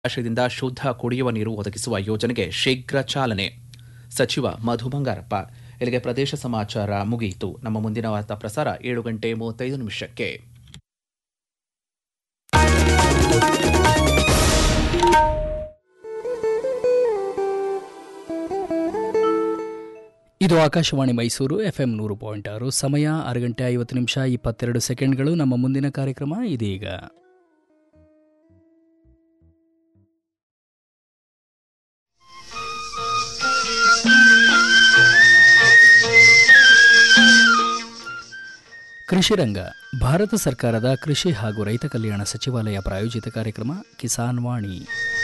ಜಲಾಶಯದಿಂದ ಶುದ್ಧ ಕುಡಿಯುವ ನೀರು ಒದಗಿಸುವ ಯೋಜನೆಗೆ ಶೀಘ್ರ ಚಾಲನೆ ಸಚಿವ ಮಧು ಬಂಗಾರಪ್ಪ ಇಲ್ಲಿಗೆ ಪ್ರದೇಶ ಸಮಾಚಾರ ಮುಗಿಯಿತು ನಮ್ಮ ಮುಂದಿನ ವಾರ್ತಾ ಪ್ರಸಾರ ಏಳು ಗಂಟೆ ಮೂವತ್ತೈದು ನಿಮಿಷಕ್ಕೆ ಇದು ಆಕಾಶವಾಣಿ ಮೈಸೂರು ಎಫ್ಎಂ ನೂರು ಪಾಯಿಂಟ್ ಆರು ಸಮಯ ಆರು ಗಂಟೆ ಐವತ್ತು ನಿಮಿಷ ಇಪ್ಪತ್ತೆರಡು ಸೆಕೆಂಡ್ಗಳು ನಮ್ಮ ಮುಂದಿನ ಕಾರ್ಯಕ್ರಮ ಇದೀಗ ಕೃಷಿ ರಂಗ ಭಾರತ ಸರ್ಕಾರದ ಕೃಷಿ ಹಾಗೂ ರೈತ ಕಲ್ಯಾಣ ಸಚಿವಾಲಯ ಪ್ರಾಯೋಜಿತ ಕಾರ್ಯಕ್ರಮ ಕಿಸಾನ್ ವಾಣಿ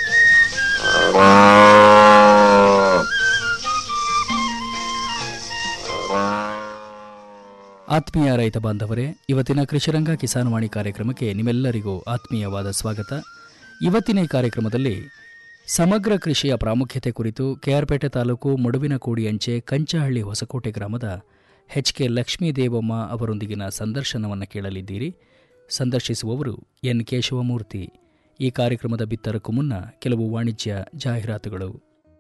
ಆತ್ಮೀಯ ರೈತ ಬಾಂಧವರೇ ಇವತ್ತಿನ ಕೃಷಿರಂಗ ಕಿಸಾನ್ ವಾಣಿ ಕಾರ್ಯಕ್ರಮಕ್ಕೆ ನಿಮ್ಮೆಲ್ಲರಿಗೂ ಆತ್ಮೀಯವಾದ ಸ್ವಾಗತ ಇವತ್ತಿನ ಈ ಕಾರ್ಯಕ್ರಮದಲ್ಲಿ ಸಮಗ್ರ ಕೃಷಿಯ ಪ್ರಾಮುಖ್ಯತೆ ಕುರಿತು ಕೆಆರ್ಪೇಟೆ ತಾಲೂಕು ಮುಡುವಿನಕೋಡಿ ಅಂಚೆ ಕಂಚಹಳ್ಳಿ ಹೊಸಕೋಟೆ ಗ್ರಾಮದ ಎಚ್ ಕೆ ಲಕ್ಷ್ಮೀದೇವಮ್ಮ ಅವರೊಂದಿಗಿನ ಸಂದರ್ಶನವನ್ನು ಕೇಳಲಿದ್ದೀರಿ ಸಂದರ್ಶಿಸುವವರು ಎನ್ ಕೇಶವಮೂರ್ತಿ ಈ ಕಾರ್ಯಕ್ರಮದ ಬಿತ್ತರಕ್ಕೂ ಮುನ್ನ ಕೆಲವು ವಾಣಿಜ್ಯ ಜಾಹೀರಾತುಗಳು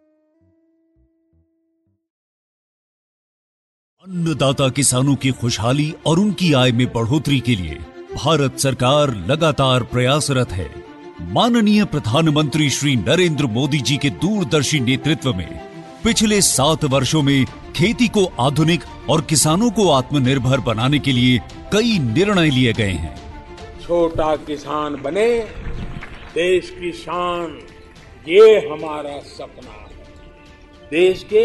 अन्नदाता किसानों की खुशहाली और उनकी आय में बढ़ोतरी के लिए भारत सरकार लगातार प्रयासरत है माननीय प्रधानमंत्री श्री नरेंद्र मोदी जी के दूरदर्शी नेतृत्व में पिछले सात वर्षों में खेती को आधुनिक और किसानों को आत्मनिर्भर बनाने के लिए कई निर्णय लिए गए हैं छोटा किसान बने देश की शान ये हमारा सपना है देश के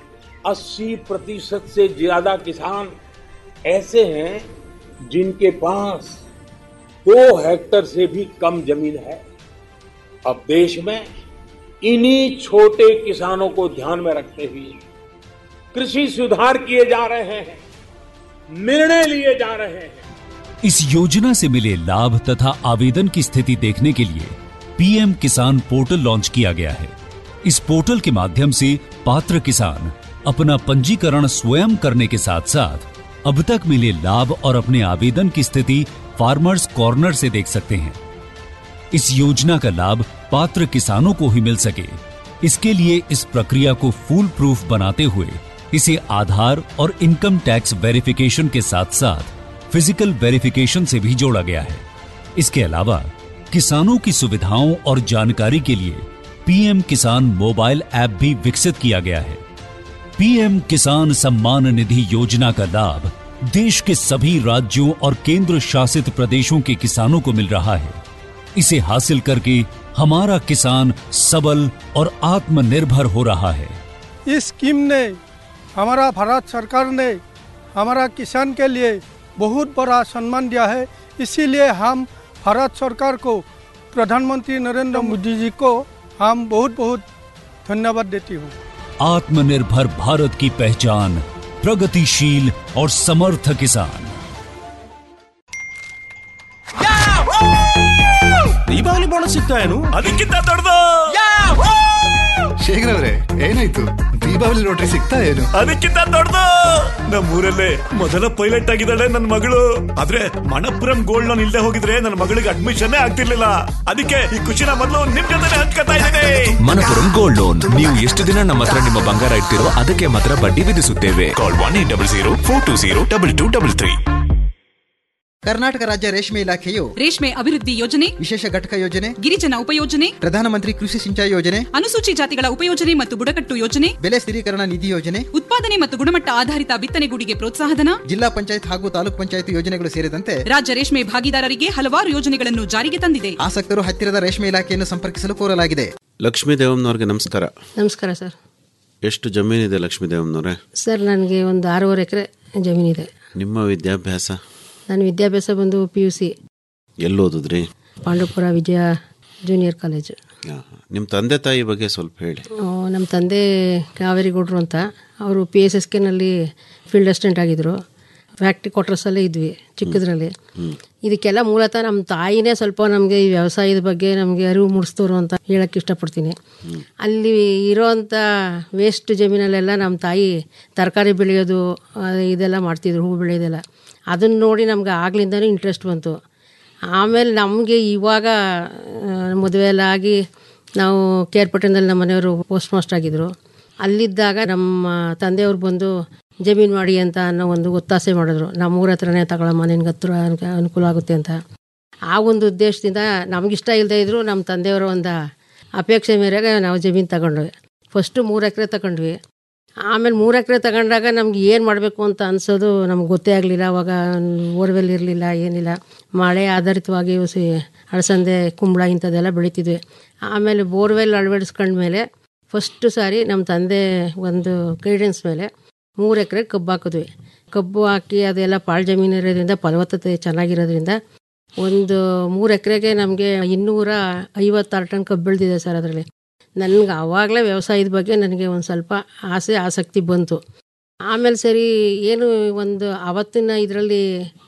80 प्रतिशत से ज्यादा किसान ऐसे हैं जिनके पास दो हेक्टर से भी कम जमीन है अब देश में इन्हीं छोटे किसानों को ध्यान में रखते हुए कृषि सुधार किए जा रहे हैं निर्णय लिए जा रहे हैं इस योजना से मिले लाभ तथा आवेदन की स्थिति देखने के लिए पीएम किसान पोर्टल लॉन्च किया गया है इस पोर्टल के माध्यम से पात्र किसान अपना पंजीकरण स्वयं करने के साथ साथ अब तक मिले लाभ और अपने आवेदन की स्थिति फार्मर्स कॉर्नर से देख सकते हैं इस योजना का लाभ पात्र किसानों को ही मिल सके इसके लिए इस प्रक्रिया को फूल प्रूफ बनाते हुए इसे आधार और इनकम टैक्स वेरिफिकेशन के साथ साथ फिजिकल वेरिफिकेशन से भी जोड़ा गया है इसके अलावा किसानों की सुविधाओं और जानकारी के लिए पीएम किसान मोबाइल ऐप भी विकसित किया गया है पीएम किसान सम्मान निधि योजना का लाभ देश के सभी राज्यों और केंद्र शासित प्रदेशों के किसानों को मिल रहा है इसे हासिल करके हमारा किसान सबल और आत्मनिर्भर हो रहा है इस स्कीम ने हमारा भारत सरकार ने हमारा किसान के लिए बहुत बड़ा सम्मान दिया है इसीलिए हम भारत सरकार को प्रधानमंत्री नरेंद्र मोदी जी को हम बहुत बहुत धन्यवाद देती हूँ आत्मनिर्भर भारत की पहचान प्रगतिशील और समर्थ किसान ದೀಪಾವಳಿ ಬೋನಸ್ ಸಿಗ್ತಾ ಏನು ಅದಕ್ಕಿಂತ ದೊಡ್ಡದು ಶೇಖರ್ ಅವ್ರೆ ಏನಾಯ್ತು ದೀಪಾವಳಿ ಲಾಟ್ರಿ ಸಿಗ್ತಾ ಏನು ಅದಕ್ಕಿಂತ ದೊಡ್ಡದು ನಮ್ಮೂರಲ್ಲೇ ಮೊದಲ ಪೈಲಟ್ ಆಗಿದ್ದಾಳೆ ನನ್ನ ಮಗಳು ಆದ್ರೆ ಮಣಪುರಂ ಗೋಲ್ಡ್ ಲೋನ್ ಇಲ್ಲದೆ ಹೋಗಿದ್ರೆ ನನ್ನ ಮಗಳಿಗೆ ಅಡ್ಮಿಷನ್ ಆಗ್ತಿರ್ಲಿಲ್ಲ ಅದಕ್ಕೆ ಈ ಖುಷಿನ ಮೊದಲು ನಿಮ್ ಜೊತೆ ಹಂಚ್ಕೊತಾ ಇದ್ದೇನೆ ಮನಪುರಂ ಗೋಲ್ಡ್ ಲೋನ್ ನೀವು ಎಷ್ಟು ದಿನ ನಮ್ಮ ಹತ್ರ ನಿಮ್ಮ ಬಂಗಾರ ಇಡ್ತಿರೋ ಅದಕ್ಕೆ ಮಾತ್ರ ಬಡ್ಡಿ ವಿಧಿಸುತ್ತೇವೆ call one eight double zero four two zero double two double three Karnataka ರಾಜ್ಯ ರೇಷ್ಮೆ ಇಲಾಖೆಯು ರೇಷ್ಮೆ ಅಭಿವೃದ್ಧಿ ಯೋಜನೆ ವಿಶೇಷ ಘಟಕ ಯೋಜನೆ ಗಿರಿಜನ ಉಪಯೋಜನೆ ಪ್ರಧಾನಮಂತ್ರಿ ಕೃಷಿ ಸಿಂಚಾಯಿ ಯೋಜನೆ ಅನುಸೂಚಿ ಜಾತಿಗಳ ಉಪಯೋಜನೆ ಮತ್ತು ಬುಡಕಟ್ಟು ಯೋಜನೆ ಬೆಲೆ ಸ್ಥಿರೀಕರಣ ನಿಧಿ ಯೋಜನೆ ಉತ್ಪಾದನೆ ಮತ್ತು ಗುಣಮಟ್ಟ ಆಧಾರಿತ ಬಿತ್ತನೆಗೂಡಿಗೆ ಪ್ರೋತ್ಸಾಹಧನ ಜಿಲ್ಲಾ ಪಂಚಾಯತ್ ಹಾಗೂ ತಾಲೂಕ್ ಪಂಚಾಯತ್ ಯೋಜನೆಗಳು ಸೇರಿದಂತೆ ರಾಜ್ಯ ರೇಷ್ಮೆ ಭಾಗಿದಾರರಿಗೆ ಹಲವಾರು ಯೋಜನೆಗಳನ್ನು ಜಾರಿಗೆ ತಂದಿದೆ ಆಸಕ್ತರು ಹತ್ತಿರದ ರೇಷ್ಮೆ ಇಲಾಖೆಯನ್ನು ಸಂಪರ್ಕಿಸಲು ಕೋರಲಾಗಿದೆ ಲಕ್ಷ್ಮೀ ದೇವಮ್ನವ್ರಿಗೆ ನಮಸ್ಕಾರ ನಮಸ್ಕಾರ ಸರ್ ಎಷ್ಟು ಜಮೀನಿದೆ ಲಕ್ಷ್ಮೀ ದೇವಮ್ನವ್ರೆ ಸರ್ ನನಗೆ ಒಂದು ಆರೂವರೆ ಎಕರೆ ಜಮೀನಿದೆ ನಿಮ್ಮ ವಿದ್ಯಾಭ್ಯಾಸ ನನ್ನ ವಿದ್ಯಾಭ್ಯಾಸ ಬಂದು ಪಿ ಯು ಸಿ ಎಲ್ಲಿ ಓದಿದ್ರಿ ಪಾಂಡವಪುರ ವಿಜಯ ಜೂನಿಯರ್ ಕಾಲೇಜು ನಿಮ್ಮ ತಂದೆ ತಾಯಿ ಬಗ್ಗೆ ಸ್ವಲ್ಪ ಹೇಳಿ ನಮ್ಮ ತಂದೆ ಕಾವೇರಿ ಗೌಡ್ರು ಅಂತ ಅವರು ಪಿ ಎಸ್ ಎಸ್ ಕೆನಲ್ಲಿ ಫೀಲ್ಡ್ ಅಸಿಸ್ಟೆಂಟ್ ಆಗಿದ್ದರು ಫ್ಯಾಕ್ಟ್ರಿ ಕ್ವಾರ್ಟರ್ಸಲ್ಲೇ ಇದ್ವಿ ಚಿಕ್ಕದ್ರಲ್ಲಿ ಇದಕ್ಕೆಲ್ಲ ಮೂಲತಃ ನಮ್ಮ ತಾಯಿನೇ ಸ್ವಲ್ಪ ನಮಗೆ ಈ ವ್ಯವಸಾಯದ ಬಗ್ಗೆ ನಮಗೆ ಅರಿವು ಮೂಡಿಸ್ತವ್ರು ಅಂತ ಹೇಳಕ್ಕೆ ಇಷ್ಟಪಡ್ತೀನಿ ಅಲ್ಲಿ ಇರೋವಂಥ ವೇಸ್ಟ್ ಜಮೀನಲ್ಲೆಲ್ಲ ನಮ್ಮ ತಾಯಿ ತರಕಾರಿ ಬೆಳೆಯೋದು ಆ, ಇದೆಲ್ಲ ಮಾಡ್ತಿದ್ರು ಹೂವು ಬೆಳೆಯೋದೆಲ್ಲ ಅದನ್ನು ನೋಡಿ ನಮ್ಗೆ ಆಗ್ಲಿಂದನೂ ಇಂಟ್ರೆಸ್ಟ್ ಬಂತು ಆಮೇಲೆ ನಮಗೆ ಇವಾಗ ಮದುವೆ ಎಲ್ಲ ಆಗಿ ನಾವು ಕೆ ಆರ್ ಪಟ್ಟಣದಲ್ಲಿ ನಮ್ಮ ಮನೆಯವರು ಪೋಸ್ಟ್ ಮಾಸ್ಟರ್ ಆಗಿದ್ದರು ಅಲ್ಲಿದ್ದಾಗ ನಮ್ಮ ತಂದೆಯವ್ರು ಬಂದು ಜಮೀನು ಮಾಡಿ ಅಂತ ಅನ್ನೋ ಒಂದು ಒತ್ತಾಸೆ ಮಾಡಿದ್ರು ನಮ್ಮ ಊರ ಹತ್ರನೇ ತಗೊಳಮ್ಮ ನಿನ್ಗೆ ಹತ್ರ ಅನ್ಕ- ಅನುಕೂಲ ಆಗುತ್ತೆ ಅಂತ ಆ ಒಂದು ಉದ್ದೇಶದಿಂದ ನಮಗಿಷ್ಟ ಇಲ್ಲದೆ ಇದ್ದರೂ ನಮ್ಮ ತಂದೆಯವರ ಒಂದು ಅಪೇಕ್ಷೆ ಮೇರೆಗೆ ನಾವು ಜಮೀನು ತಗೊಂಡ್ವಿ ಫಸ್ಟು ಮೂರು ಎಕರೆ ತಗೊಂಡ್ವಿ ಆಮೇಲೆ ಮೂರು ಎಕರೆ ತಗೊಂಡಾಗ ನಮ್ಗೆ ಏನು ಮಾಡಬೇಕು ಅಂತ ಅನ್ಸೋದು ನಮ್ಗೆ ಗೊತ್ತೇ ಆಗಲಿಲ್ಲ ಅವಾಗ ಬೋರ್ವೆಲ್ ಇರಲಿಲ್ಲ ಏನಿಲ್ಲ ಮಳೆ ಆಧಾರಿತವಾಗಿ ಸಿ ಅಳಸಂದೆ ಕುಂಬಳ ಇಂಥದ್ದೆಲ್ಲ ಬೆಳಿತಿದ್ವಿ ಆಮೇಲೆ ಬೋರ್ವೆಲ್ ಅಳವಡಿಸ್ಕೊಂಡ್ಮೇಲೆ ಫಸ್ಟು ಸಾರಿ ನಮ್ಮ ತಂದೆ ಒಂದು ಗೈಡೆನ್ಸ್ ಮೇಲೆ ಮೂರು ಎಕರೆ ಕಬ್ಬು ಹಾಕಿದ್ವಿ ಕಬ್ಬು ಹಾಕಿ ಅದೆಲ್ಲ ಪಾಳು ಜಮೀನು ಇರೋದ್ರಿಂದ ಫಲವತ್ತತೆ ಚೆನ್ನಾಗಿರೋದ್ರಿಂದ ಒಂದು ಮೂರು ಎಕರೆಗೆ ನಮಗೆ ಇನ್ನೂರ ಐವತ್ತಾರು ಟನ್ ಕಬ್ಬು ಬೆಳೆದಿದೆ ಸರ್ ಅದರಲ್ಲಿ ನನಗೆ ಆವಾಗಲೇ ವ್ಯವಸಾಯದ ಬಗ್ಗೆ ನನಗೆ ಒಂದು ಸ್ವಲ್ಪ ಆಸೆ ಆಸಕ್ತಿ ಬಂತು ಆಮೇಲೆ ಸರಿ ಏನು ಒಂದು ಆವತ್ತಿನ ಇದರಲ್ಲಿ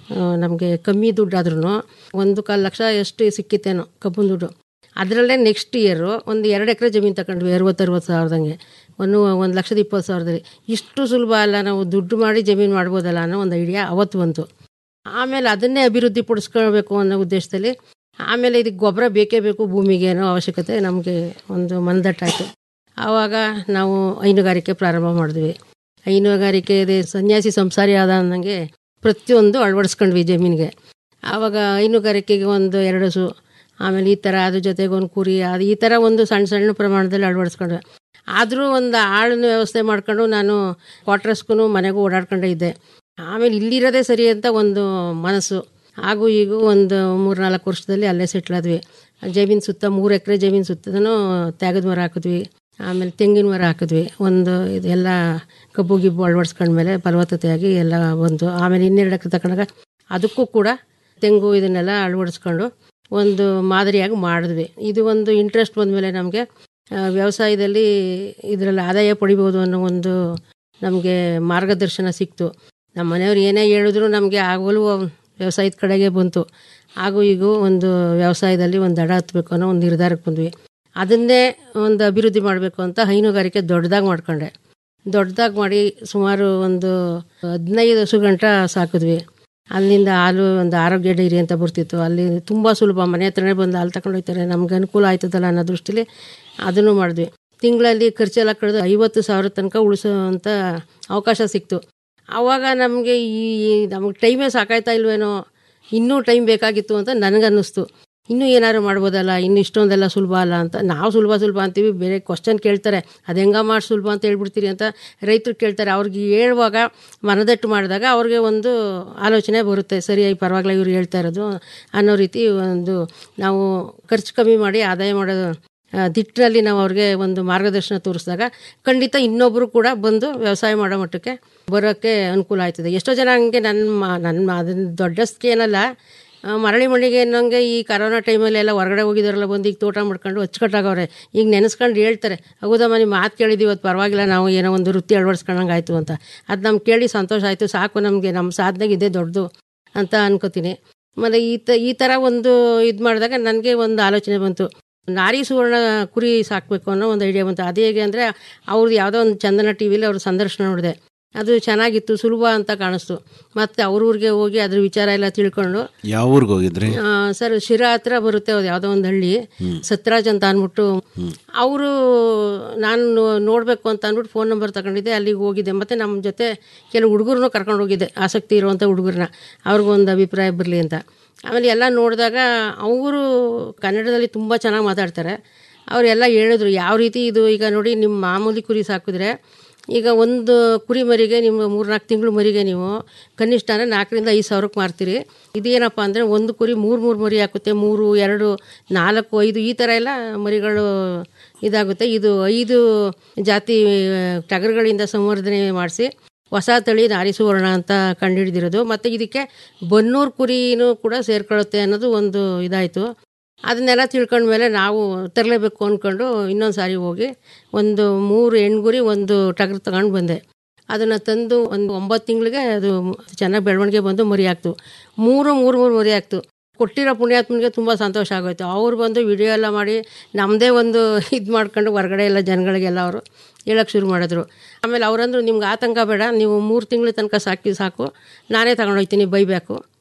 ನಮಗೆ ಕಮ್ಮಿ ದುಡ್ಡು ಆದ್ರೂ ಒಂದು ಕಾಲು ಲಕ್ಷ ಎಷ್ಟು ಸಿಕ್ಕಿತ್ತೇನೋ ಕಬ್ಬಿನ ದುಡ್ಡು ಅದರಲ್ಲೇ ನೆಕ್ಸ್ಟ್ ಇಯರು ಒಂದು ಎರಡು ಎಕರೆ ಜಮೀನು ತಗೊಂಡ್ವಿ ಅರವತ್ತು ಅರವತ್ತು ಸಾವಿರದಂಗೆ ಒಂದು ಒಂದು ಲಕ್ಷದ ಇಪ್ಪತ್ತು ಸಾವಿರದಲ್ಲಿ ಇಷ್ಟು ಸುಲಭ ಅಲ್ಲ ನಾವು ದುಡ್ಡು ಮಾಡಿ ಜಮೀನು ಮಾಡ್ಬೋದಲ್ಲ ಅನ್ನೋ ಒಂದು ಐಡಿಯಾ ಅವತ್ತು ಬಂತು ಆಮೇಲೆ ಅದನ್ನೇ ಅಭಿವೃದ್ಧಿ ಪಡಿಸ್ಕೊಳ್ಬೇಕು ಅನ್ನೋ ಉದ್ದೇಶದಲ್ಲಿ ಆಮೇಲೆ ಇದಕ್ಕೆ ಗೊಬ್ಬರ ಬೇಕೇ ಬೇಕು ಭೂಮಿಗೆ ಅನ್ನೋ ಅವಶ್ಯಕತೆ ನಮಗೆ ಒಂದು ಮನದಟ್ಟಾಯಿತು ಆವಾಗ ನಾವು ಹೈನುಗಾರಿಕೆ ಪ್ರಾರಂಭ ಮಾಡಿದ್ವಿ ಹೈನುಗಾರಿಕೆ ಇದೆ ಸನ್ಯಾಸಿ ಸಂಸಾರಿ ಆದ ಅನ್ನಂಗೆ ಪ್ರತಿಯೊಂದು ಅಳವಡಿಸ್ಕೊಂಡ್ವಿ ಜಮೀನಿಗೆ ಆವಾಗ ಹೈನುಗಾರಿಕೆಗೆ ಒಂದು ಎರಡು ಹಸು ಆಮೇಲೆ ಈ ಥರ ಅದ್ರ ಜೊತೆಗೆ ಒಂದು ಕುರಿ ಅದು ಈ ಥರ ಒಂದು ಸಣ್ಣ ಸಣ್ಣ ಪ್ರಮಾಣದಲ್ಲಿ ಅಳವಡಿಸ್ಕೊಂಡ್ವಿ ಆದರೂ ಒಂದು ಆಳಿನ ವ್ಯವಸ್ಥೆ ಮಾಡ್ಕೊಂಡು ನಾನು ಕ್ವಾರ್ಟರ್ಸ್ಗೂ ಮನೆಗೂ ಓಡಾಡ್ಕೊಂಡೇ ಇದ್ದೆ ಆಮೇಲೆ ಇಲ್ಲಿರೋದೇ ಸರಿ ಅಂತ ಒಂದು ಮನಸ್ಸು ಹಾಗೂ ಈಗೂ ಒಂದು ಮೂರು ನಾಲ್ಕು ವರ್ಷದಲ್ಲಿ ಅಲ್ಲೇ ಸೆಟ್ಲ್ ಆದ್ವಿ ಜಮೀನು ಸುತ್ತ ಮೂರು ಎಕರೆ ಜಮೀನು ಸುತ್ತದೂ ತ್ಯಾಗದ ಮರ ಹಾಕಿದ್ವಿ ಆಮೇಲೆ ತೆಂಗಿನ ಮರ ಹಾಕಿದ್ವಿ ಒಂದು ಇದೆಲ್ಲ ಕಬ್ಬು ಗಿಬ್ಬು ಅಳವಡಿಸ್ಕೊಂಡ್ಮೇಲೆ ಫಲವತ್ತತೆಯಾಗಿ ಎಲ್ಲ ಬಂತು ಆಮೇಲೆ ಇನ್ನೆರಡು ಎಕರೆ ತಗೊಂಡಾಗ ಅದಕ್ಕೂ ಕೂಡ ತೆಂಗು ಇದನ್ನೆಲ್ಲ ಅಳವಡಿಸ್ಕೊಂಡು ಒಂದು ಮಾದರಿಯಾಗಿ ಮಾಡಿದ್ವಿ ಇದು ಒಂದು ಇಂಟ್ರೆಸ್ಟ್ ಬಂದಮೇಲೆ ನಮಗೆ ವ್ಯವಸಾಯದಲ್ಲಿ ಇದರಲ್ಲಿ ಆದಾಯ ಪಡಿಬೋದು ಅನ್ನೋ ಒಂದು ನಮಗೆ ಮಾರ್ಗದರ್ಶನ ಸಿಕ್ತು ನಮ್ಮ ಮನೆಯವ್ರು ಏನೇ ಹೇಳಿದ್ರು ನಮಗೆ ಆಗಲೂ ವ್ಯವಸಾಯದ ಕಡೆಗೆ ಬಂತು ಹಾಗೂ ಈಗೂ ಒಂದು ವ್ಯವಸಾಯದಲ್ಲಿ ಒಂದು ದಡ ಹತ್ಬೇಕು ಅನ್ನೋ ಒಂದು ನಿರ್ಧಾರಕ್ಕೆ ಬಂದ್ವಿ ಅದನ್ನೇ ಒಂದು ಅಭಿವೃದ್ಧಿ ಮಾಡಬೇಕು ಅಂತ ಹೈನುಗಾರಿಕೆ ದೊಡ್ಡದಾಗಿ ಮಾಡ್ಕೊಂಡೆ ದೊಡ್ಡದಾಗಿ ಮಾಡಿ ಸುಮಾರು ಒಂದು ಹದಿನೈದು ಹಸು ಗಂಟ ಸಾಕಿದ್ವಿ ಅಲ್ಲಿಂದ ಹಾಲು ಒಂದು ಆರೋಗ್ಯ ಡೈರಿ ಅಂತ ಬರ್ತಿತ್ತು ಅಲ್ಲಿ ತುಂಬ ಸುಲಭ ಮನೆ ಹತ್ರನೇ ಬಂದು ಹಾಲು ತಗೊಂಡು ಹೋಗ್ತಾರೆ ನಮ್ಗೆ ಅನುಕೂಲ ಆಯ್ತದಲ್ಲ ಅನ್ನೋ ದೃಷ್ಟಿಲಿ ಅದನ್ನು ಮಾಡಿದ್ವಿ ತಿಂಗಳಲ್ಲಿ ಖರ್ಚೆಲ್ಲ ಕಳೆದು ಐವತ್ತು ಸಾವಿರ ತನಕ ಉಳಿಸೋವಂಥ ಅವಕಾಶ ಸಿಕ್ತು ಆವಾಗ ನಮಗೆ ಈ ನಮಗೆ ಟೈಮೇ ಸಾಕಾಯ್ತಾ ಇಲ್ವೇನೋ ಇನ್ನೂ ಟೈಮ್ ಬೇಕಾಗಿತ್ತು ಅಂತ ನನಗನ್ನಿಸ್ತು ಇನ್ನೂ ಏನಾದ್ರು ಮಾಡ್ಬೋದಲ್ಲ ಇನ್ನು ಇಷ್ಟೊಂದೆಲ್ಲ ಸುಲಭ ಅಲ್ಲ ಅಂತ ನಾವು ಸುಲಭ ಸುಲಭ ಅಂತೀವಿ ಬೇರೆ ಕ್ವಶನ್ ಕೇಳ್ತಾರೆ ಅದು ಹೆಂಗ ಮಾಡಿ ಸುಲಭ ಅಂತ ಹೇಳ್ಬಿಡ್ತೀರಿ ಅಂತ ರೈತರು ಕೇಳ್ತಾರೆ ಅವ್ರಿಗೆ ಹೇಳುವಾಗ ಮನದಟ್ಟು ಮಾಡಿದಾಗ ಅವ್ರಿಗೆ ಒಂದು ಆಲೋಚನೆ ಬರುತ್ತೆ ಸರಿ ಪರವಾಗಿಲ್ಲ ಇವ್ರು ಹೇಳ್ತಾ ಇರೋದು ಅನ್ನೋ ರೀತಿ ಒಂದು ನಾವು ಖರ್ಚು ಕಮ್ಮಿ ಮಾಡಿ ಆದಾಯ ಮಾಡೋದು ದಿಟ್ಟಿನಲ್ಲಿ ನಾವು ಅವ್ರಿಗೆ ಒಂದು ಮಾರ್ಗದರ್ಶನ ತೋರಿಸಿದಾಗ ಖಂಡಿತ ಇನ್ನೊಬ್ಬರು ಕೂಡ ಬಂದು ವ್ಯವಸಾಯ ಮಾಡೋ ಮಟ್ಟಕ್ಕೆ ಬರೋಕ್ಕೆ ಅನುಕೂಲ ಆಯ್ತದೆ ಎಷ್ಟೋ ಜನ ಹಂಗೆ ನನ್ನ ನನ್ನ ಅದನ್ನ ದೊಡ್ಡಸ್ಕೆ ಏನಲ್ಲ ಮರಳಿ ಮಣ್ಣಿಗೆ ಅನ್ನೋಂಗೆ ಈ ಕರೋನಾ ಟೈಮಲ್ಲಿ ಎಲ್ಲ ಹೊರಗಡೆ ಹೋಗಿದಾರಲ್ಲ ಬಂದು ಈಗ ತೋಟ ಮಾಡ್ಕೊಂಡು ಅಚ್ಚುಕಟ್ಟಾಗವ್ರೆ ಈಗ ನೆನೆಸ್ಕೊಂಡು ಹೇಳ್ತಾರೆ ಹೌದಮ್ಮ ನಿಮ್ಮ ಮಾತು ಕೇಳಿದ್ದೀವಿ ಇವತ್ತು ಪರವಾಗಿಲ್ಲ ನಾವು ಏನೋ ಒಂದು ವೃತ್ತಿ ಅಳವಡಿಸ್ಕೊಂಡಂಗೆ ಆಯಿತು ಅಂತ ಅದು ನಮ್ಗೆ ಕೇಳಿ ಸಂತೋಷ ಆಯಿತು ಸಾಕು ನಮಗೆ ನಮ್ಮ ಸಾಧನೆಗೆ ಇದೇ ದೊಡ್ಡದು ಅಂತ ಅನ್ಕೋತೀನಿ ಮತ್ತು ಈ ತ ಈ ಥರ ಒಂದು ಇದು ಮಾಡಿದಾಗ ನನಗೆ ಒಂದು ಆಲೋಚನೆ ಬಂತು ನಾರಿ ಸುವರ್ಣ ಕುರಿ ಸಾಕಬೇಕು ಅನ್ನೋ ಒಂದು ಐಡಿಯಾ ಬಂತು ಅದು ಹೇಗೆ ಅಂದರೆ ಅವ್ರದ್ದು ಯಾವುದೋ ಒಂದು ಚಂದನ ಟಿ ವಿಲಿ ಅವ್ರ ಸಂದರ್ಶನ ನೋಡಿದೆ ಅದು ಚೆನ್ನಾಗಿತ್ತು ಸುಲಭ ಅಂತ ಕಾಣಿಸ್ತು ಮತ್ತು ಅವ್ರ ಊರಿಗೆ ಹೋಗಿ ಅದ್ರ ವಿಚಾರ ಎಲ್ಲ ತಿಳ್ಕೊಂಡು ಯಾವ ಊರಿಗೆ ಹೋಗಿದ್ರಿ ಆ, ಸರ್ ಶಿರಾ ಹತ್ರ ಬರುತ್ತೆ ಅದು ಯಾವುದೋ ಒಂದು ಹಳ್ಳಿ ಸತ್ಯರಾಜ್ ಅಂತ ಅಂದ್ಬಿಟ್ಟು ಅವರು ನಾನು ನೋ- ನೋಡ್ಬೇಕು ಅಂತ ಅಂದ್ಬಿಟ್ಟು ಫೋನ್ ನಂಬರ್ ತಗೊಂಡಿದ್ದೆ ಅಲ್ಲಿಗೆ ಹೋಗಿದ್ದೆ ಮತ್ತು ನಮ್ಮ ಜೊತೆ ಕೆಲವು ಹುಡುಗರನ್ನು ಕರ್ಕೊಂಡು ಹೋಗಿದ್ದೆ ಆಸಕ್ತಿ ಇರುವಂಥ ಹುಡುಗರನ್ನ ಅವ್ರಿಗೊಂದು ಅಭಿಪ್ರಾಯ ಬರಲಿ ಅಂತ ಆಮೇಲೆ ಎಲ್ಲ ನೋಡಿದಾಗ ಅವರು ಕನ್ನಡದಲ್ಲಿ ತುಂಬ ಚೆನ್ನಾಗಿ ಮಾತಾಡ್ತಾರೆ ಅವರೆಲ್ಲ ಹೇಳಿದ್ರು ಯಾವ ರೀತಿ ಇದು ಈಗ ನೋಡಿ ನಿಮ್ಮ ಮಾಮೂಲಿ ಕುರಿ ಸಾಕಿದ್ರೆ ಈಗ ಒಂದು ಕುರಿ ಮರಿಗೆ ನಿಮ್ಮ ಮೂರ್ನಾಲ್ಕು ತಿಂಗಳು ಮರಿಗೆ ನೀವು ಕನಿಷ್ಠ ಅಂದರೆ ನಾಲ್ಕರಿಂದ ಐದು ಸಾವಿರಕ್ಕೆ ಮಾರ್ತೀರಿ ಇದೇನಪ್ಪ ಅಂದರೆ ಒಂದು ಕುರಿ ಮೂರು ಮೂರು ಮರಿ ಹಾಕುತ್ತೆ ಮೂರು ಎರಡು ನಾಲ್ಕು ಐದು ಈ ಥರ ಎಲ್ಲ ಮರಿಗಳು ಇದಾಗುತ್ತೆ ಇದು ಐದು ಜಾತಿ ಆ, ಟಗರುಗಳಿಂದ ಸಂವರ್ಧನೆ ಮಾಡಿಸಿ ಹೊಸ ತಳಿ ನಾರಿ ಸುವರ್ಣ ಅಂತ ಕಂಡುಹಿಡಿದಿರೋದು ಮತ್ತು ಇದಕ್ಕೆ ಬನ್ನೂರು ಕುರಿನೂ ಕೂಡ ಸೇರ್ಕೊಳ್ಳುತ್ತೆ ಅನ್ನೋದು ಒಂದು ಇದಾಯಿತು ಅದನ್ನೆಲ್ಲ ತಿಳ್ಕೊಂಡ್ಮೇಲೆ ನಾವು ತರಲೇಬೇಕು ಅಂದ್ಕೊಂಡು ಇನ್ನೊಂದು ಸಾರಿ ಹೋಗಿ ಒಂದು ಮೂರು ಹೆಣ್ಗುರಿ ಒಂದು ಟಗರು ತಗೊಂಡು ಬಂದೆ ಅದನ್ನು ತಂದು ಒಂದು ಒಂಬತ್ತು ತಿಂಗಳಿಗೆ ಅದು ಚೆನ್ನಾಗಿ ಬೆಳವಣಿಗೆ ಬಂದು ಮರಿ ಹಾಕ್ತು ಮೂರು ಮೂರು ಮೂರು ಮರಿ ಹಾಕ್ತು ಕೊಟ್ಟಿರೋ ಪುಣ್ಯಾತ್ಮನಿಗೆ ತುಂಬ ಸಂತೋಷ ಆಗೋಯ್ತು ಅವ್ರು ಬಂದು ವಿಡಿಯೋ ಎಲ್ಲ ಮಾಡಿ ನಮ್ಮದೇ ಒಂದು ಇದು ಮಾಡ್ಕೊಂಡು ಹೊರಗಡೆ ಎಲ್ಲ ಜನಗಳಿಗೆಲ್ಲ ಅವರು ಹೇಳೋಕ್ಕೆ ಶುರು ಮಾಡಿದ್ರು ಆಮೇಲೆ ಅವರಂದ್ರು ನಿಮ್ಗೆ ಆತಂಕ ಬೇಡ ನೀವು ಮೂರು ತಿಂಗಳ ತನಕ ಸಾಕಿ ಸಾಕು ನಾನೇ ತಗೊಂಡೋಗ್ತೀನಿ ಬೈಬೇಕು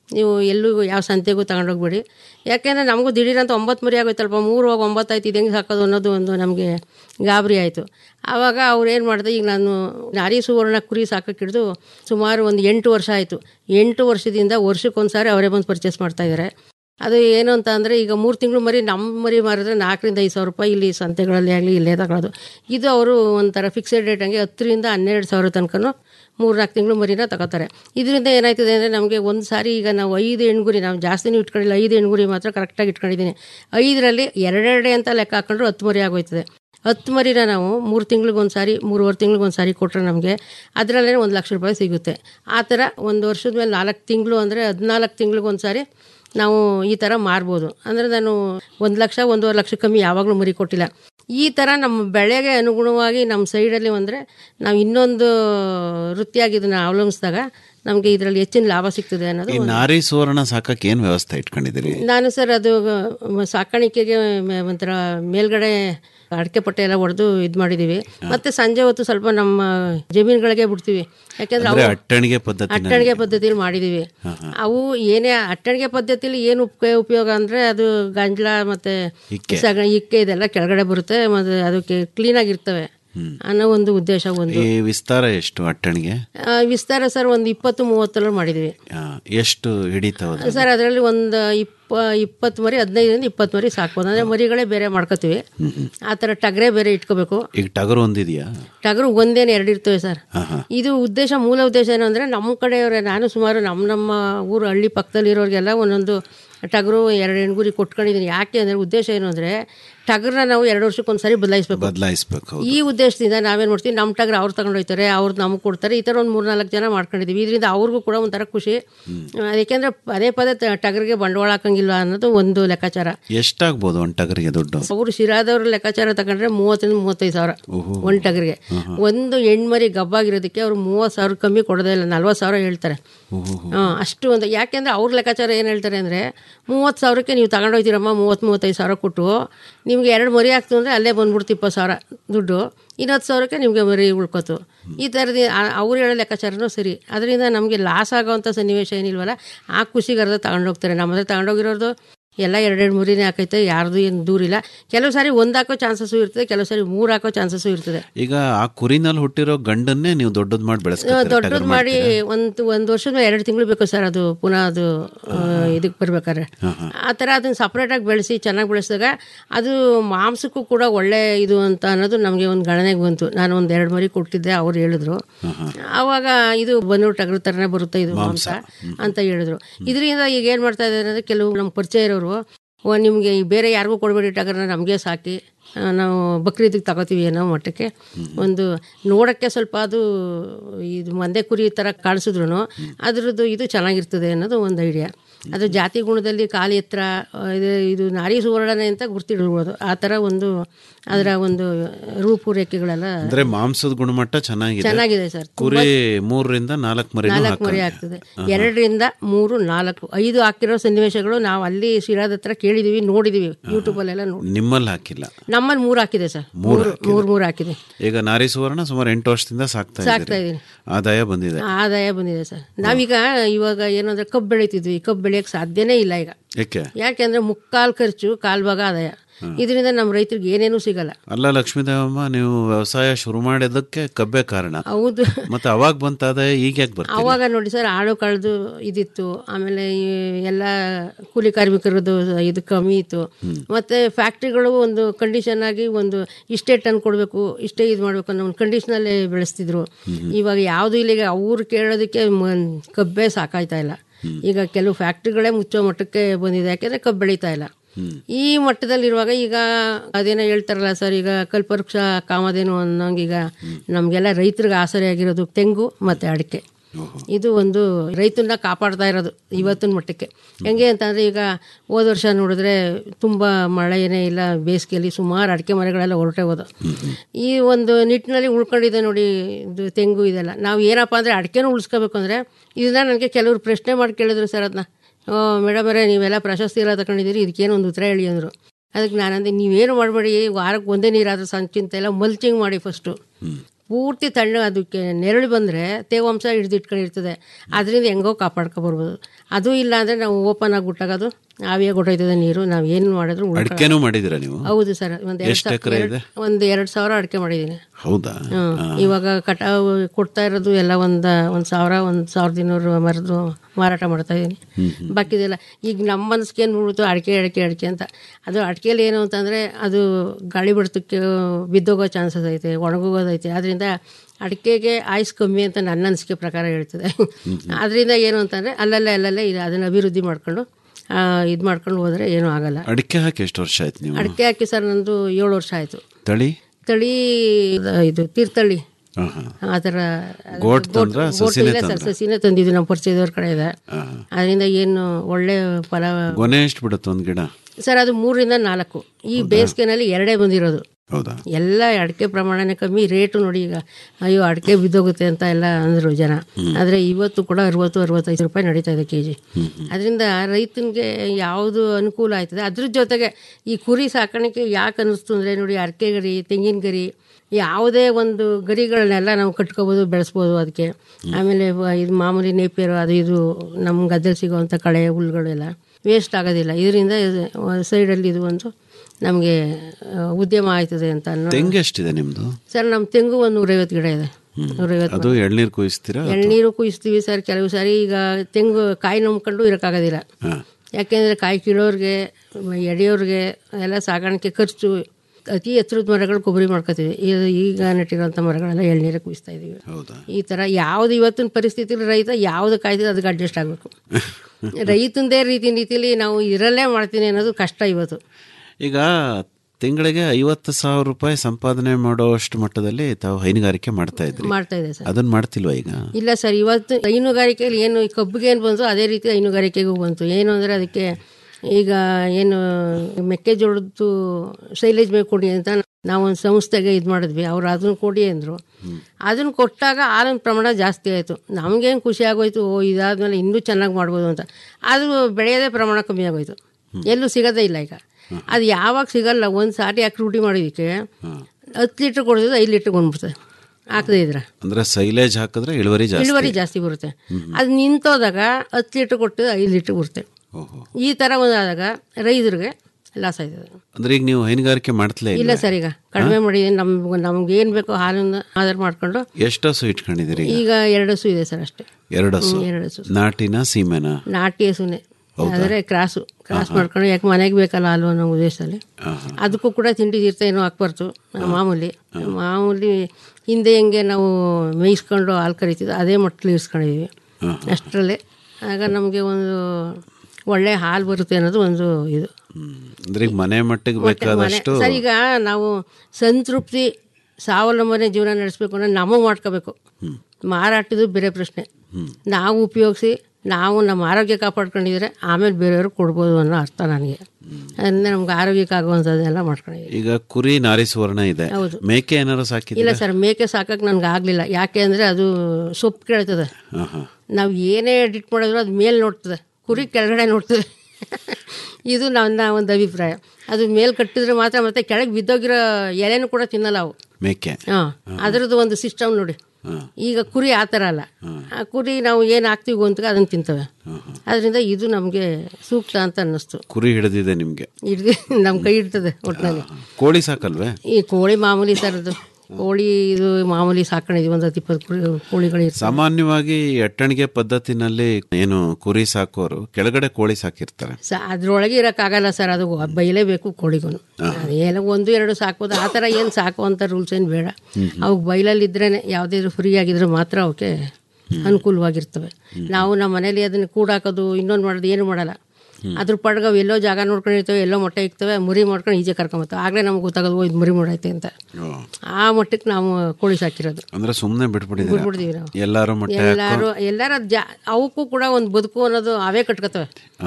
ನೀವು ಎಲ್ಲೂ ಯಾವ ಸಂತೆಗೂ ತಗೊಂಡೋಗ್ಬೇಡಿ ಯಾಕೆಂದರೆ ನಮಗೂ ದಿಢೀರಂತ ಒಂಬತ್ತು ಮರಿ ಆಗೋಯ್ತಲ್ಪ ಮೂರು ಹೋಗಿ ಒಂಬತ್ತು ಆಯ್ತು ಇದು ಹೆಂಗೆ ಹಾಕೋದು ಅನ್ನೋದು ಒಂದು ನಮಗೆ ಗಾಬರಿ ಆಯಿತು ಆವಾಗ ಅವ್ರು ಏನು ಮಾಡಿದೆ ಈಗ ನಾನು ನಾರಿ ಸುವರ್ಣ ಕುರಿ ಸಾಕಕ್ಕೆ ಹಿಡಿದು ಸುಮಾರು ಒಂದು ಎಂಟು ವರ್ಷ ಆಯಿತು ಎಂಟು ವರ್ಷದಿಂದ ವರ್ಷಕ್ಕೊಂದು ಸಾರಿ ಅವರೇ ಬಂದು ಪರ್ಚೇಸ್ ಮಾಡ್ತಾಯಿದ್ದಾರೆ ಅದು ಏನು ಅಂತ ಅಂದರೆ ಈಗ ಮೂರು ತಿಂಗಳು ಮರಿ ನಮ್ಮ ಮರಿ ಮಾರಿದ್ರೆ ನಾಲ್ಕರಿಂದ ಐದು ಸಾವಿರ ರೂಪಾಯಿ ಇಲ್ಲಿ ಸಂತೆಗಳಲ್ಲಿ ಆಗಲಿ ಇಲ್ಲೇ ತಗೊಳ್ಳೋದು ಇದು ಅವರು ಒಂಥರ ಫಿಕ್ಸೆಡ್ ರೇಟ್ ಹಂಗೆ ಹತ್ತರಿಂದ ಹನ್ನೆರಡು ಸಾವಿರ ತನಕನೂ ಮೂರು ನಾಲ್ಕು ತಿಂಗಳು ಮರಿನ ತಗೋತಾರೆ ಇದರಿಂದ ಏನಾಯ್ತದೆ ಅಂದರೆ ನಮಗೆ ಒಂದು ಸಾರಿ ಈಗ ನಾವು ಐದು ಹೆಣ್ಗುರಿ ನಾವು ಜಾಸ್ತಿನೂ ಇಟ್ಕೊಂಡಿಲ್ಲ ಐದು ಹೆಣ್ಗುರಿ ಮಾತ್ರ ಕರೆಕ್ಟಾಗಿ ಇಟ್ಕೊಂಡಿದ್ದೀನಿ ಐದರಲ್ಲಿ ಎರಡೆರಡೇ ಅಂತ ಲೆಕ್ಕ ಹಾಕೊಂಡ್ರು ಹತ್ತು ಮರಿ ಆಗೋಯ್ತದೆ ಹತ್ತು ಮರಿನ ನಾವು ಮೂರು ತಿಂಗ್ಳಿಗೆ ಒಂದು ಸಾರಿ ಮೂರುವರೆ ತಿಂಗ್ಳಿಗೆ ಒಂದು ಸಾರಿ ಕೊಟ್ಟರೆ ನಮಗೆ ಅದರಲ್ಲೇ ಒಂದು ಲಕ್ಷ ರೂಪಾಯಿ ಸಿಗುತ್ತೆ ಆ ಥರ ಒಂದು ವರ್ಷದ ಮೇಲೆ ನಾಲ್ಕು ತಿಂಗಳು ಅಂದರೆ ಹದಿನಾಲ್ಕು ತಿಂಗ್ಳಿಗೆ ಒಂದು ಸಾರಿ ನಾವು ಈ ಥರ ಮಾರ್ಬೋದು ಅಂದರೆ ನಾನು ಒಂದು ಲಕ್ಷ ಒಂದೂವರೆ ಲಕ್ಷ ಕಮ್ಮಿ ಯಾವಾಗಲೂ ಮರಿ ಕೊಟ್ಟಿಲ್ಲ ಈ ಥರ ನಮ್ಮ ಬೆಳೆಗೆ ಅನುಗುಣವಾಗಿ ನಮ್ಮ ಸೈಡಲ್ಲಿ ಅಂದರೆ ನಾವು ಇನ್ನೊಂದು ವೃತ್ತಿಯಾಗಿ ಇದನ್ನು ಅವಲಂಬಿಸಿದಾಗ ನಮಗೆ ಇದರಲ್ಲಿ ಹೆಚ್ಚಿನ ಲಾಭ ಸಿಗ್ತದೆ ಅನ್ನೋದು ಈ ಒಂದು- ನಾರಿ ಸುವರ್ಣ ಸಾಕಕ್ಕೆ ಏನ್ ವ್ಯವಸ್ಥೆ ಇಟ್ಕೊಂಡಿದ್ದೀರಿ ನಾನು ಸರ್ ಅದು ಮ- ಸಾಕಾಣಿಕೆಗೆ ಮ- ಒಂಥರ ಮೇಲ್ಗಡೆ ಅಡಿಕೆ ಪಟ್ಟೆ ಎಲ್ಲ ಹೊಡೆದು ಇದು ಮಾಡಿದ್ದೀವಿ ಮತ್ತೆ ಸಂಜೆ ಹೊತ್ತು ಸ್ವಲ್ಪ ನಮ್ಮ ಜಮೀನುಗಳಿಗೆ ಬಿಡ್ತೀವಿ ಯಾಕೆಂದ್ರೆ ಅಂದ್ರೆ ಅವು ಅಟ್ಟಣಿಗೆ ಪದ್ಧತಿ ಅಟ್ಟಣಿಗೆ ಪದ್ಧತಿಯಲ್ಲಿ ಮಾಡಿದ್ದೀವಿ ಅವು ಏನೇ ಅಟ್ಟಣಿಗೆ ಪದ್ಧತಿಲಿ ಏನು ಉಪ ಉಪಯೋಗ ಅಂದರೆ ಅದು ಗಂಜಲ ಮತ್ತೆ ಇಕ್ಕೆ. ಸಗಣಿ ಇಕ್ಕೆ ಇದೆಲ್ಲ ಕೆಳಗಡೆ ಬರುತ್ತೆ ಮತ್ತೆ ಅದಕ್ಕೆ ಕ್ಲೀನಾಗಿರ್ತವೆ ಅನ್ನೋ ಒಂದು ಉದ್ದೇಶ ಒಂದು ಈ ವಿಸ್ತಾರ ಎಷ್ಟು ಅಟ್ಟಣಿಗೆ ಆ, ವಿಸ್ತಾರ ಸರ್ ಒಂದು ಇಪ್ಪತ್ತು ಮೂವತ್ತರಲ್ಲಿ ಮಾಡಿದ್ದೀವಿ ಆ, ಎಷ್ಟು ಹಿಡಿತಾವ ಅದು? ಸರ್ ಅದರಲ್ಲಿ ಒಂದು ಇಪ್ಪ ಇಪ್ಪತ್ತು ಮರಿ ಹದಿನೈದರಿಂದ ಇಪ್ಪತ್ತು ಮರಿ ಸಾಕ್ಬೋದು ಅಂದರೆ ಮರಿಗಳೇ ಬೇರೆ ಮಾಡ್ಕೋತೀವಿ ಆ ಥರ ಟಗರೇ ಬೇರೆ ಇಟ್ಕೋಬೇಕು ಈಗ ಟಗರು ಒಂದಿದೆಯಾ ಟಗರು ಒಂದೇನು ಎರಡು ಇರ್ತವೆ ಸರ್ ಹಾ ಹಾ ಇದು ಉದ್ದೇಶ ಮೂಲ ಉದ್ದೇಶ ಏನು ಅಂದರೆ ನಮ್ಮ ಕಡೆಯವರೇ ನಾನು ಸುಮಾರು ನಮ್ಮ ನಮ್ಮ ಊರು ಹಳ್ಳಿ ಪಕ್ಕದಲ್ಲಿರೋರಿಗೆಲ್ಲ ಒಂದೊಂದು ಟಗರು ಎರಡು ಹೆಣ್ಗುರಿ ಕೊಟ್ಕೊಂಡಿದ್ದೀನಿ ಯಾಕೆ ಅಂದರೆ ಉದ್ದೇಶ ಏನು ಅಂದರೆ ಟಗರನ್ನ ನಾವು ಎರಡು ವರ್ಷಕ್ಕೊಂದು ಸರಿ ಬದಲಾಯಿಸ್ಬೇಕು ಬದಲಾಯಿಸ್ಬೇಕು ಈ ಉದ್ದೇಶದಿಂದ ನಾವೇನು ಮಾಡ್ತೀವಿ ನಮ್ಮ ಟಗರ್ ಅವ್ರು ತಗೊಂಡು ಹೋಗ್ತಾರೆ ಅವ್ರದ್ದು ನಮಗೆ ಕೊಡ್ತಾರೆ ಈ ಥರ ಒಂದು ಮೂರು ನಾಲ್ಕು ಜನ ಮಾಡ್ಕೊಂಡಿದ್ದೀವಿ ಇದರಿಂದ ಅವ್ರಿಗೂ ಕೂಡ ಒಂಥರ ಖುಷಿ ಯಾಕೆಂದರೆ ಪದೇ ಪದೇ ತ- ಟಗರಿಗೆ ಬಂಡವಾಳ ಹಾಕಂಗಿಲ್ಲ ಅನ್ನೋದು ಒಂದು ಲೆಕ್ಕಾಚಾರ ಎಷ್ಟಾಗ್ಬೋದು ಒಂದು ಟಗರಿಗೆ ದುಡ್ಡು ಅವರು ಶಿರಾದವ್ರ ಲೆಕ್ಕಾಚಾರ ತಗೊಂಡ್ರೆ ಮೂವತ್ತರಿಂದ ಮೂವತ್ತೈದು ಸಾವಿರ ಒಂದು ಟಗರಿಗೆ ಒಂದು ಹೆಣ್ಮರಿ ಗಬ್ಬಾಗಿರೋದಕ್ಕೆ ಅವ್ರು ಮೂವತ್ತು ಸಾವಿರ ಕಮ್ಮಿ ಕೊಡೋದೇ ಇಲ್ಲ ನಲ್ವತ್ತು ಸಾವಿರ ಹೇಳ್ತಾರೆ ಹಾ, ಅಷ್ಟು ಒಂದು ಯಾಕೆಂದ್ರೆ ಅವ್ರ ಲೆಕ್ಕಾಚಾರ ಏನು ಹೇಳ್ತಾರೆ ಅಂದರೆ ಮೂವತ್ತು ಸಾವಿರಕ್ಕೆ ನೀವು ತಗೊಂಡೋಗ್ತೀರಮ್ಮ ಮೂವತ್ತು ಮೂವತ್ತೈದು ಸಾವಿರ ಕೊಟ್ಟು ನಿಮ್ಗೆ ಎರಡು ಮರಿ ಆಗ್ತು ಅಂದರೆ ಅಲ್ಲೇ ಬಂದ್ಬಿಡ್ತು ಇಪ್ಪತ್ತು ಸಾವಿರ ದುಡ್ಡು ಇನ್ನತ್ತು ಸಾವಿರಕ್ಕೆ ನಿಮಗೆ ಮರಿ ಉಳ್ಕೋತು ಈ ಥರದ ಅವ್ರು ಹೇಳೋ ಲೆಕ್ಕಾಚಾರನೂ ಸರಿ ಅದರಿಂದ ನಮಗೆ ಲಾಸ್ ಆಗೋವಂಥ ಸನ್ನಿವೇಶ ಏನಿಲ್ವಲ್ಲ ಆ ಖುಷಿಗೆ ಅರ್ಧ ತಗೊಂಡೋಗ್ತಾರೆ ನಮ್ಮ ಹತ್ರ ತಗೊಂಡೋಗಿರೋದು ಎಲ್ಲ ಎರಡೆರಡು ಮೂರಿನೇ ಹಾಕೈತೆ ಯಾರ್ದು ಏನು ದೂರಿಲ್ಲ ಕೆಲವು ಸಾರಿ ಒಂದು ಹಾಕೋ ಚಾನ್ಸಸ್ಸು ಇರ್ತದೆ ಕೆಲವು ಸಾರಿ ಮೂರು ಹಾಕೋ ಚಾನ್ಸಸ್ಸು ಇರ್ತದೆ ಈಗ ಆ ಕುರಿನಲ್ಲಿ ಹುಟ್ಟಿರೋ ಗಂಡನ್ನೇ ನೀವು ದೊಡ್ಡದ್ ಮಾಡಿ ಬೆಳೆಸ್ಕೊತೀರಾ ದೊಡ್ಡದು ಟಗರು ಮಾಡಿ ಮಾಡ್ತೀರಾ? ಒಂದು ಒಂದು ವರ್ಷದ ಮೇಲೆ ಎರಡು ತಿಂಗಳು ಬೇಕು ಸರ್ ಅದು ಪುನಃ ಅದು ಇದಕ್ಕೆ ಬರ್ಬೇಕಾದ್ರೆ ಆ ಥರ ಅದನ್ನ ಸಪ್ರೇಟಾಗಿ ಬೆಳೆಸಿ ಚೆನ್ನಾಗಿ ಬೆಳೆಸಿದಾಗ ಅದು ಮಾಂಸಕ್ಕೂ ಕೂಡ ಒಳ್ಳೆ ಇದು ಅಂತ ಅನ್ನೋದು ನಮಗೆ ಒಂದು ಗಣನೆಗೆ ಬಂತು ನಾನು ಒಂದು ಎರಡು ಮರಿ ಕೊಟ್ಟಿದ್ದೆ ಅವ್ರು ಹೇಳಿದ್ರು ಆವಾಗ ಇದು ಬನ್ನೂರು ಟಗರು ಥರನೇ ಬರುತ್ತೆ ಇದು ಮಾಂಸ ಅಂತ ಹೇಳಿದ್ರು ಇದರಿಂದ ಈಗ ಏನು ಮಾಡ್ತಾ ಇದ್ದಾರೆ ಅಂದರೆ ಕೆಲವು ನಮ್ಮ ಪರಿಚಯ ಇರೋರು ಓ ನಿಮಗೆ ಬೇರೆ ಯಾರಿಗೂ ಕೊಡಬೇಡಿ ಟಗರನ್ನ ನಮಗೆ ಸಾಕಿ ಆ, ನಾವು ಬಕ್ರೀದಿಗೆ ತಗೋತೀವಿ ಅನ್ನೋ ಮಟ್ಟಕ್ಕೆ ಒಂದು ನೋಡೋಕ್ಕೆ ಸ್ವಲ್ಪ ಅದು ಇದು ಮಂದೆ ಕುರಿ ಥರ ಕಾಣಿಸಿದ್ರು ಅದ್ರದ್ದು ಇದು ಚೆನ್ನಾಗಿರ್ತದೆ ಅನ್ನೋದು ಒಂದು ಐಡಿಯಾ ಅದು ಜಾತಿ ಗುಣದಲ್ಲಿ ಕಾಲಿ ಎತ್ತರ ಆ, ಇದು ಇದು ನಾರಿ ಸುವರ್ಣನೆ ಅಂತ ಗುರ್ತಿಡ್ಬೋದು ಆ ಥರ ಒಂದು ಅದರ ಒಂದು ರೂಪುರೇಖೆಗಳೆಲ್ಲ ಅಂದ್ರೆ ಮಾಂಸದ ಗುಣಮಟ್ಟ ಚೆನ್ನಾಗಿದೆ ಚೆನ್ನಾಗಿದೆ ಸರ್ ಕುರಿ ಮೂರರಿಂದ ನಾಲ್ಕು ಮರಿ ನಾಲ್ಕು ಮರಿ ಆಗ್ತದೆ ಎರಡರಿಂದ ಮೂರು ನಾಲ್ಕು ಐದು ಹಾಕಿರೋ ಸನ್ನಿವೇಶಗಳು ನಾವು ಅಲ್ಲಿ ಶಿರಾದ ಹತ್ರ ಕೇಳಿದೀವಿ ನೋಡಿದೀವಿ ಯೂಟ್ಯೂಬಲ್ಲೆಲ್ಲ ನೋಡಿ ನಿಮ್ಮಲ್ಲಿ ಹಾಕಿಲ್ಲ ನಮ್ಮಲ್ಲಿ ಮೂರು ಹಾಕಿದೆ ಸರ್ ಮೂರು ಮೂರು ಮೂರು ಹಾಕಿದೆ ಈಗ ನಾರಿ ಸುವರ್ಣ ಸುಮಾರು ಎಂಟು ವರ್ಷದಿಂದ ಸಾಕ್ತಾ ಸಾಕ್ತಾ ಇದ್ದೀರಿ ಇದ್ದೀನಿ ಆದಾಯ ಬಂದಿದೆ ಆದಾಯ ಬಂದಿದೆ ಸರ್ ನಾವೀಗ ಇವಾಗ ಏನಂದ್ರೆ ಕಬ್ಬು ಬೆಳಿತಿದ್ವಿ ಕಬ್ಬು ಬೆಳೆಯಕ್ಕೆ ಸಾಧ್ಯನೇ ಇಲ್ಲ ಈಗ ಯಾಕೆ ಯಾಕೆಂದ್ರೆ ಮುಕ್ಕಾಲು ಖರ್ಚು ಕಾಲು ಭಾಗ ಆದಾಯ ಇದರಿಂದ ನಮ್ಮ ರೈತರಿಗೆ ಏನೇನೂ ಸಿಗಲ್ಲ ಅಲ್ಲ ಲಕ್ಷ್ಮೀದೇವಮ್ಮ ನೀವು ವ್ಯವಸಾಯ ಶುರು ಮಾಡಿದ್ದಕ್ಕೆ ಕಬ್ಬೆ ಕಾರಣ ಹೌದು ಮತ್ತೆ ಅವಾಗ ಬಂತ ಆದಾಯ ಈಗ ಯಾಕೆ ಬರ್ತಿಲ್ಲ ಅವಾಗ ನೋಡಿ ಸರ್ ಆಳು ಕಳೆದು ಇದಿತ್ತು ಆಮೇಲೆ ಈ ಎಲ್ಲ ಕೂಲಿ ಕಾರ್ಮಿಕರದ್ದು ಇದು ಕಮ್ಮಿ ಇತ್ತು ಮತ್ತೆ ಫ್ಯಾಕ್ಟ್ರಿಗಳು ಒಂದು ಕಂಡೀಷನ್ ಆಗಿ ಒಂದು ಇಷ್ಟೇ ಟನ್ ಕೊಡಬೇಕು ಇಷ್ಟೇ ಇದು ಮಾಡಬೇಕು ಅನ್ನೋ ಒಂದು ಕಂಡೀಷನಲ್ಲಿ ಬೆಳೆಸ್ತಿದ್ರು ಇವಾಗ ಯಾವುದು ಇಲ್ಲಿಗೆ ಅವ್ರು ಕೇಳೋದಕ್ಕೆ ಮ- ಕಬ್ಬೇ ಸಾಕಾಯ್ತಾ ಇಲ್ಲ ಈಗ ಕೆಲವು ಫ್ಯಾಕ್ಟ್ರಿಗಳೇ ಮುಚ್ಚೋ ಮಟ್ಟಕ್ಕೆ ಬಂದಿದೆ ಯಾಕೆಂದ್ರೆ ಕಬ್ಬು ಬೆಳೀತಾ ಇಲ್ಲ ಈ ಮಟ್ಟದಲ್ಲಿರುವಾಗ ಈಗ ಅದೇನೋ ಹೇಳ್ತಾರಲ್ಲ ಸರ್ ಈಗ ಕಲ್ಪವೃಕ್ಷ ಕಾಮಧೇನು ಅನ್ನೋಂಗೆ ಈಗ ನಮಗೆಲ್ಲ ರೈತರಿಗೆ ಆಸರೆ ಆಗಿರೋದು ತೆಂಗು ಮತ್ತು ಅಡಿಕೆ ಇದು ಒಂದು ರೈತನ್ನ ಕಾಪಾಡ್ತಾ ಇರೋದು ಇವತ್ತಿನ ಮಟ್ಟಕ್ಕೆ ಹೆಂಗೆ ಅಂತಂದರೆ ಈಗ ಹೋದ ವರ್ಷ ನೋಡಿದ್ರೆ ತುಂಬ ಮಳೆನೇ ಇಲ್ಲ ಬೇಸಿಗೆಯಲ್ಲಿ ಸುಮಾರು ಅಡಿಕೆ ಮರಗಳೆಲ್ಲ ಹೊರಟೆ ಹೋದ ಈ ಒಂದು ನಿಟ್ಟಿನಲ್ಲಿ ಉಳ್ಕೊಂಡಿದೆ ನೋಡಿ ಇದು ತೆಂಗು ಇದೆಲ್ಲ ನಾವು ಏನಪ್ಪ ಅಂದರೆ ಅಡಿಕೆನೂ ಉಳಿಸ್ಕೋಬೇಕು ಅಂದರೆ ಇದನ್ನ ನನಗೆ ಕೆಲವರು ಪ್ರಶ್ನೆ ಮಾಡಿ ಕೇಳಿದ್ರು ಸರ್ ಅದನ್ನ ಮೇಡಮ್ ಅವರೇ ನೀವೆಲ್ಲ ಪ್ರಶಸ್ತಿ ಎಲ್ಲ ತಗೊಂಡಿದ್ದೀರಿ ಇದಕ್ಕೇನು ಒಂದು ಉತ್ತರ ಹೇಳಿ ಅಂದರು ಅದಕ್ಕೆ ನಾನಂದೆ ನೀವೇನು ಮಾಡಬೇಡಿ ವಾರಕ್ಕೆ ಒಂದೇ ನೀರಾದರೂ ಸಂಚಿಂತ ಎಲ್ಲ ಮಲ್ಚಿಂಗ್ ಮಾಡಿ ಫಸ್ಟು ಪೂರ್ತಿ ತಣ್ಣ ಅದಕ್ಕೆ ನೆರಳು ಬಂದರೆ ತೇವಾಂಶ ಹಿಡಿದಿಟ್ಕೊಂಡಿರ್ತದೆ ಅದರಿಂದ ಹೆಂಗೋ ಕಾಪಾಡ್ಕೊಬರ್ಬೋದು ಅದು ಇಲ್ಲ ಅಂದರೆ ನಾವು ಓಪನ್ ಆಗಿ ಬಿಟ್ಟಾಗ ಅದು ಆವಿಯಾಗಿ ಹೊಟ್ಟೋಯ್ತದೆ ನೀರು ನಾವು ಏನು ಮಾಡಿದ್ರು ಉಳ್ಕೊಳ್ಳಲ್ಲ. ಅಡಿಕೆನೂ ಮಾಡಿದಿರಾ ನೀವು ಹೌದು ಸರ್ ಒಂದು ಎರಡು ಎಷ್ಟು ಎಕರೆ ಇದೆ ಒಂದು ಎರಡು ಸಾವಿರ ಅಡಿಕೆ ಮಾಡಿದ್ದೀನಿ ಹೌದಾ ಹ್ಮ್. ಇವಾಗ ಕಟಾವು ಕೊಡ್ತಾ ಇರೋದು ಎಲ್ಲ ಒಂದು ಒಂದು ಸಾವಿರ ಒಂದು ಸಾವಿರದ ಇನ್ನೂರು ಮರದು ಮಾರಾಟ ಮಾಡ್ತಾ ಇದ್ದೀನಿ ಬಾಕಿದೆಲ್ಲ ಈಗ ನಮ್ಮ ಮನಸ್ಸಿಗೆ ಏನು ಬಿಡ್ತು ಅಡಿಕೆ ಅಡಿಕೆ ಅಡಿಕೆ ಅಂತ ಅದು ಅಡಿಕೆಯಲ್ಲಿ ಏನು ಅಂತಂದರೆ ಅದು ಗಾಳಿ ಬಡ್ತಕ್ಕೆ ಬಿದ್ದೋಗೋ ಚಾನ್ಸಸ್ ಐತೆ ಒಣಗೋಗೋದೈತೆ ಅದರಿಂದ ಅಡಿಕೆಗೆ ಆಯುಸ್ ಕಮ್ಮಿ ಅಂತ ನನ್ನ ಅನಿಸಿಕೆ ಪ್ರಕಾರ ಹೇಳ್ತದೆ ಅದರಿಂದ ಏನು ಅಂತಂದರೆ ಅಲ್ಲಲ್ಲೇ ಅಲ್ಲಲ್ಲೇ ಇದು ಅದನ್ನು ಅಭಿವೃದ್ಧಿ ಮಾಡ್ಕೊಂಡು ಇದು ಮಾಡ್ಕೊಂಡು ಹೋದರೆ ಏನೂ ಆಗಲ್ಲ ಅಡಿಕೆ ಹಾಕಿ ಎಷ್ಟು ವರ್ಷ ಆಯ್ತು ನೀವು ಅಡಿಕೆ ಹಾಕಿ ಸರ್ ನಂದು ಏಳು ವರ್ಷ ಆಯಿತು ತಳಿ ತಳಿ ಇದು ತೀರ್ಥಳ್ಳಿ ಹಾ, ಹಾ. ಆ ಥರ ಗೋಟ್ ಗೋಟ್- ತಂದ್ರಾ? ಗೋಟ್ ಸಸಿನೇ ಇಲ್ಲ ಸರ್ ತಂದ್ರಾ? ಸಸಿನೇ ತಂದಿದ್ವಿ ನಮ್ಮ ಪರಿಚಯದವ್ರ ಕಡೆ ಇದೆ ಹಾ. ಅದರಿಂದ ಏನು ಒಳ್ಳೆ ಫಲ ಗೊನೆ ಎಷ್ಟು ಬಿಡುತ್ತೆ ಒಂದು ಗಿಡ ಸರ್ ಅದು ಮೂರರಿಂದ ನಾಲ್ಕು ಈ ಬೇಸಿಗೆನಲ್ಲಿ ಎರಡೇ ಬಂದಿರೋದು ಹೌದಾ ಎಲ್ಲ ಅಡಿಕೆ ಪ್ರಮಾಣನೇ ಕಮ್ಮಿ ರೇಟು ನೋಡಿ ಈಗ ಅಯ್ಯೋ ಅಡಿಕೆ ಬಿದ್ದೋಗುತ್ತೆ ಅಂತ ಎಲ್ಲ ಅಂದರು ಜನ ಆದರೆ ಇವತ್ತು ಕೂಡ ಅರವತ್ತು ಅರವತ್ತೈದು ರೂಪಾಯಿ ನಡೀತಾ ಇದೆ ಕೆ ಜಿ ಅದರಿಂದ ರೈತನಿಗೆ ಯಾವುದು ಅನುಕೂಲ ಆಯ್ತದೆ ಅದ್ರ ಜೊತೆಗೆ ಈ ಕುರಿ ಸಾಕಾಣಿಕೆ ಯಾಕೆ ಅನ್ನಿಸ್ತು ಅಂದರೆ ನೋಡಿ ಅಡಿಕೆ ಗರಿ ತೆಂಗಿನ ಗರಿ ಯಾವುದೇ ಒಂದು ಗರಿಗಳನ್ನೆಲ್ಲ ನಾವು ಕಟ್ಕೋಬೋದು ಬೆಳೆಸ್ಬೋದು ಅದಕ್ಕೆ ಆಮೇಲೆ ವ- ಇದು ಮಾಮೂಲಿ ನೇಪಿಯರು ಅದು ಇದು ನಮ್ಮ ಗದ್ದೆಲಿ ಸಿಗೋವಂಥ ಕಳೆ ಹುಲ್ಗಳೆಲ್ಲ ವೇಸ್ಟ್ ಆಗೋದಿಲ್ಲ ಇದರಿಂದ ಸೈಡಲ್ಲಿ ಇದು ಒಂದು ನಮಗೆ ಉದ್ಯಮ ಆಯ್ತದೆ ಅಂತ ಅನ್ನೋ ತೆಂಗು ಎಷ್ಟಿದೆ ನಿಮ್ದು ಸರ್ ನಮ್ಮ ತೆಂಗು ಒಂದು ನೂರೈವತ್ತು ಗಿಡ ಇದೆ ನೂರೈವತ್ತು ಅದು ಎಳ್ನೀರು ಕುಯಿಸ್ತೀರಾ ಎಳ್ನೀರು ಕುಯಿಸ್ತೀವಿ ಸರ್ ಕೆಲವು ಸಾರಿ ಈಗ ತೆಂಗು ಕಾಯಿ ನಂಬ್ಕೊಂಡು ಇರೋಕ್ಕಾಗೋದಿಲ್ಲ ಹಾ. ಯಾಕೆಂದರೆ ಕಾಯಿ ಕೀಳೋರಿಗೆ ಎಡೆಯೋರಿಗೆ ಎಲ್ಲ ಸಾಗಾಣಿಕೆ ಖರ್ಚು ಅತಿ ಎತ್ತರದ ಮರಗಳು ಕೊಬ್ಬರಿ ಮಾಡ್ಕೋತೀವಿ ಇದು ಈಗ ನೆಟ್ಟಿರೋಂಥ ಮರಗಳೆಲ್ಲ ಎಳ್ನೀರು ಕುಯಿಸ್ತಾ ಇದ್ದೀವಿ ಹೌದಾ ಈ ಥರ ಯಾವುದು ಇವತ್ತಿನ ಪರಿಸ್ಥಿತಿಲಿ ರೈತ ಯಾವುದು ಕಾಯ್ತಿದೆ ಅದಕ್ಕೆ ಅಡ್ಜಸ್ಟ್ ಆಗಬೇಕು ರೈತಂದೇ ರೀತಿ ರೀತಿಲಿ ನಾವು ಇದರಲ್ಲೇ ಮಾಡ್ತೀನಿ ಅನ್ನೋದು ಕಷ್ಟ ಇವತ್ತು ಈಗ ತಿಂಗಳಿಗೆ ಐವತ್ತು ಸಾವಿರ ರೂಪಾಯಿ ಸಂಪಾದನೆ ಮಾಡೋಷ್ಟು ಮಟ್ಟದಲ್ಲಿ ತಾವು ಹೈನುಗಾರಿಕೆ ಮಾಡ್ತಾ ಇದ್ರಿ ಮಾಡ್ತಾ ಇದೆ ಸರ್ ಅದನ್ನ ಮಾಡ್ತಿಲ್ವಾ ಈಗ ಇಲ್ಲ ಸರ್ ಇವತ್ತು ಹೈನುಗಾರಿಕೆಯಲ್ಲಿ ಏನು ಈ ಕಬ್ಬಿಗೆ ಏನು ಬಂತು ಅದೇ ರೀತಿ ಹೈನುಗಾರಿಕೆಗೂ ಬಂತು ಏನು ಅಂದರೆ ಅದಕ್ಕೆ ಈಗ ಏನು ಮೆಕ್ಕೆಜೋಳದ್ದು ಶೈಲೇಜ್ ಮೇಲೆ ಕೊಡಿ ಅಂತ ನಾವು ಒಂದು ಸಂಸ್ಥೆಗೆ ಇದು ಮಾಡಿದ್ವಿ ಅವ್ರು ಅದನ್ನು ಕೊಡಿ ಅಂದರು ಅದನ್ನು ಕೊಟ್ಟಾಗ ಹಾಲಿನ ಪ್ರಮಾಣ ಜಾಸ್ತಿ ಆಯಿತು ನಮಗೇನು ಖುಷಿ ಆಗೋಯ್ತು ಓ ಇದಾದ್ಮೇಲೆ ಇನ್ನೂ ಚೆನ್ನಾಗಿ ಮಾಡ್ಬೋದು ಅಂತ ಅದು ಬೆಳೆಯೋದೇ ಪ್ರಮಾಣ ಕಮ್ಮಿ ಆಗೋಯ್ತು ಎಲ್ಲೂ ಸಿಗೋದೇ ಇಲ್ಲ ಈಗ ಅದು ಯಾವಾಗ ಸಿಗಲ್ಲ ಒಂದು ಸಾರಿ ಹಾಕಿ ರೂಢಿ ಮಾಡಿದ್ದಕ್ಕೆ ಹತ್ತು ಲೀಟ್ರ್ ಕೊಡೋದು ಐದು ಲೀಟ್ರ್ ಬಂದ್ಬಿಡ್ತದೆ ಹಾಕದೇ ಇದ್ರೆ ಅಂದ್ರೆ ಸೈಲೇಜ್ ಹಾಕಿದ್ರೆ ಇಳುವರಿ ಜಾಸ್ತಿ ಇಳುವರಿ ಜಾಸ್ತಿ ಬರುತ್ತೆ ಅದು ನಿಂತೋದಾಗ ಹತ್ತು ಲೀಟ್ರ್ ಕೊಟ್ಟು ಐದು ಲೀಟ್ರ್ ಬರುತ್ತೆ ಓಹೋ ಈ ಥರ ಒಂದಾದಾಗ ರೈತರಿಗೆ ಲಾಸ್ ಆಯ್ತದೆ ಅಂದ್ರೆ ಈಗ ನೀವು ಹೈನುಗಾರಿಕೆ ಮಾಡ್ತಲೇ ಇಲ್ಲ ಇಲ್ಲ ಸರ್ ಈಗ ಕಡಿಮೆ ಮಾಡಿ ನಮ್ಗೆ ನಮ್ಗೆ ಏನು ಬೇಕೋ ಹಾಲನ್ನು ಆಧಾರ ಮಾಡ್ಕೊಂಡು ಎಷ್ಟು ಹಸು ಇಟ್ಕೊಂಡಿದ್ದೀರಿ ಈಗ? ಈಗ ಎರಡು ಹಸು ಇದೆ ಸರ್ ಅಷ್ಟೇ ಎರಡು ಹಸು ಹ್ಮ್, ಎರಡು ಹಸು ನಾಟಿನ ಸೀಮೆನಾ ನಾಟಿ ಹಸುನೆ ಆದರೆ ಕ್ರಾಸು ಕ್ರಾಸ್ ಮಾಡ್ಕೊಂಡು ಯಾಕೆ ಮನೆಗೆ ಬೇಕಲ್ಲ ಹಾಲು ಅನ್ನೋ ಉದ್ದೇಶದಲ್ಲಿ ಅದಕ್ಕೂ ಕೂಡ ತಿಂಡಿ ತೀರ್ಥ ಏನೋ ಹಾಕ್ಬಾರ್ದು ಮಾಮೂಲಿ ಮಾಮೂಲಿ ಹಿಂದೆ ಹೆಂಗೆ ನಾವು ಮೇಯಿಸ್ಕೊಂಡು ಹಾಲು ಕರಿತಿದ್ವಿ ಅದೇ ಮಟ್ಟಲ್ಲಿ ಇರಿಸ್ಕೊಂಡಿದ್ವಿ ಅಷ್ಟರಲ್ಲೇ ಆಗ ನಮಗೆ ಒಂದು ಒಳ್ಳೆ ಹಾಲು ಬರುತ್ತೆ ಅನ್ನೋದು ಒಂದು ಇದು ಅಂದ್ರೆ ಈಗ ಮನೆ ಮಟ್ಟಿಗೆ ಮತ್ತೆ ಮನೆ ಬೇಕಾದಷ್ಟು ಸರ್ ಈಗ ನಾವು ಸಂತೃಪ್ತಿ ಸ್ವಾವಲಂಬನೆ ಜೀವನ ನಡೆಸಬೇಕು ಅಂದ್ರೆ ನಮಗೆ ಮಾಡ್ಕೋಬೇಕು ಮಾರಾಟದ್ದು ಬೇರೆ ಪ್ರಶ್ನೆ ನಾವು ಉಪಯೋಗಿಸಿ ನಾವು ನಮ್ಮ ಆರೋಗ್ಯ ಕಾಪಾಡ್ಕೊಂಡಿದ್ರೆ ಆಮೇಲೆ ಬೇರೆಯವ್ರಿಗೆ ಕೊಡ್ಬೋದು ಅನ್ನೋ ಅರ್ಥ ನನಗೆ ಅದರಿಂದ ನಮ್ಗೆ ಆರೋಗ್ಯಕ್ಕೆ ಆಗುವಂಥದ್ದೆಲ್ಲ ಮಾಡ್ಕೊಂಡಿದ್ದೀವಿ ಈಗ ಕುರಿ ನಾರಿ ಸುವರ್ಣ ಇದೆ ಹೌದು. ಮೇಕೆ ಏನಾರು ಇಲ್ಲ ಸಾಕಿದ್ರೆ ಸರ್ ಮೇಕೆ ಸಾಕಕ್ಕೆ ನನಗೆ ಆಗಲಿಲ್ಲ ಯಾಕೆ ಅಂದರೆ ಅದು ಸೊಪ್ಪು ಕೇಳ್ತದೆ ನಾವು ಏನೇ ಎಡಿಟ್ ಮಾಡಿದ್ರು ಅದು ಮೇಲೆ ನೋಡ್ತದೆ ಕುರಿ ಕೆಳಗಡೆ ನೋಡ್ತದೆ ಇದು ನನ್ನ ಒಂದು ಅಭಿಪ್ರಾಯ ಅದು ಮೇಲೆ ಕಟ್ಟಿದ್ರೆ ಮಾತ್ರ ಮತ್ತೆ ಕೆಳಗೆ ಬಿದ್ದೋಗಿರೋ ಎಲೆನೂ ಕೂಡ ತಿನ್ನಲ್ಲ ಅವು ಮೇಕೆ ಹಾಂ ಅದರದ್ದು ಒಂದು ಸಿಸ್ಟಮ್ ನೋಡಿ ಈಗ ಕುರಿ ಆ ಥರ ಅಲ್ಲ ಆ ಕುರಿ ನಾವು ಏನು ಹಾಕ್ತೀವಿ ಗೊಂತಗ ಅದನ್ನು ತಿಂತವೆ ಅದರಿಂದ ಇದು ನಮಗೆ ಸೂಕ್ತ ಅಂತ ಅನ್ನಿಸ್ತು ಕುರಿ ಹಿಡಿದಿದೆ ನಿಮ್ಗೆ ಹಿಡ್ದು ನಮ್ಮ ಕೈ ಇಡ್ತದೆ ಒಟ್ಟಿನಲ್ಲಿ ಕೋಳಿ ಸಾಕಲ್ವೇ ಈ ಕೋಳಿ ಮಾಮೂಲಿ ಥರದ್ದು ಕೋಳಿ ಇದು ಮಾಮೂಲಿ ಸಾಕೊಂಡಿದ್ವಿ ಒಂದು ಹತ್ತು ಇಪ್ಪತ್ತು ಕುರಿ ಕೋಳಿಗಳು ಇರ್ತವೆ ಸಾಮಾನ್ಯವಾಗಿ ಎಟ್ಟಣಿಗೆ ಪದ್ಧತಿನಲ್ಲಿ ಏನು ಕುರಿ ಸಾಕೋರು ಕೆಳಗಡೆ ಕೋಳಿ ಸಾಕಿರ್ತಾರೆ ಸ ಅದ್ರೊಳಗೆ ಇರೋಕ್ಕಾಗಲ್ಲ ಸರ್ ಅದು ಬೈಲೇಬೇಕು ಕೋಳಿಗೂ ಅದೇನೋ ಒಂದು ಎರಡು ಸಾಕ್ಬೋದು ಆ ಥರ ಏನು ಸಾಕುವಂಥ ರೂಲ್ಸ್ ಏನು ಬೇಡ ಅವು ಬೈಲಲ್ಲಿ ಇದ್ರೇ ಯಾವುದೇ ಫ್ರೀ ಆಗಿದ್ರೆ ಮಾತ್ರ ಅವಕ್ಕೆ ಅನುಕೂಲವಾಗಿರ್ತವೆ ನಾವು ನಮ್ಮ ಮನೇಲಿ ಅದನ್ನು ಕೂಡಾಕೋದು ಇನ್ನೊಂದು ಮಾಡೋದು ಏನು ಮಾಡಲ್ಲ ಅದ್ರ ಪಡ್ಗ ಅವು ಎಲ್ಲೋ ಜಾಗ ನೋಡ್ಕೊಂಡಿರ್ತವೆ ಎಲ್ಲೋ ಮೊಟ್ಟೆ ಇಕ್ತವೆ ಮುರಿ ಮಾಡ್ಕೊಂಡು ಈಜೆ ಕರ್ಕೊಂಬರ್ತವೆ ಆಗಲೇ ನಮ್ಗೆ ಗೊತ್ತಾಗೋದು ಓ, ಇದು ಮುರಿ ಮಾಡೈತೆ ಅಂತ ಆ ಮಟ್ಟಕ್ಕೆ ನಾವು ಕೋಳಿ ಸಾಕಿರೋದು ಅಂದ್ರೆ ಸುಮ್ಮನೆ ಬಿಟ್ಬಿಡ್ತೀವಿ ಬಿಟ್ಬಿಟ್ಟಿದ್ದೀರಾ ನಾವು. ಎಲ್ಲಾರು ಮೊಟ್ಟೆ ಹಾಕೋ ಎಲ್ಲಾರು ಎಲ್ಲಾರ ಜಾ ಅವಕ್ಕೂ ಕೂಡ ಒಂದು ಬದುಕು ಅನ್ನೋದು ಅವೇ ಕಟ್ಕೋತವೆ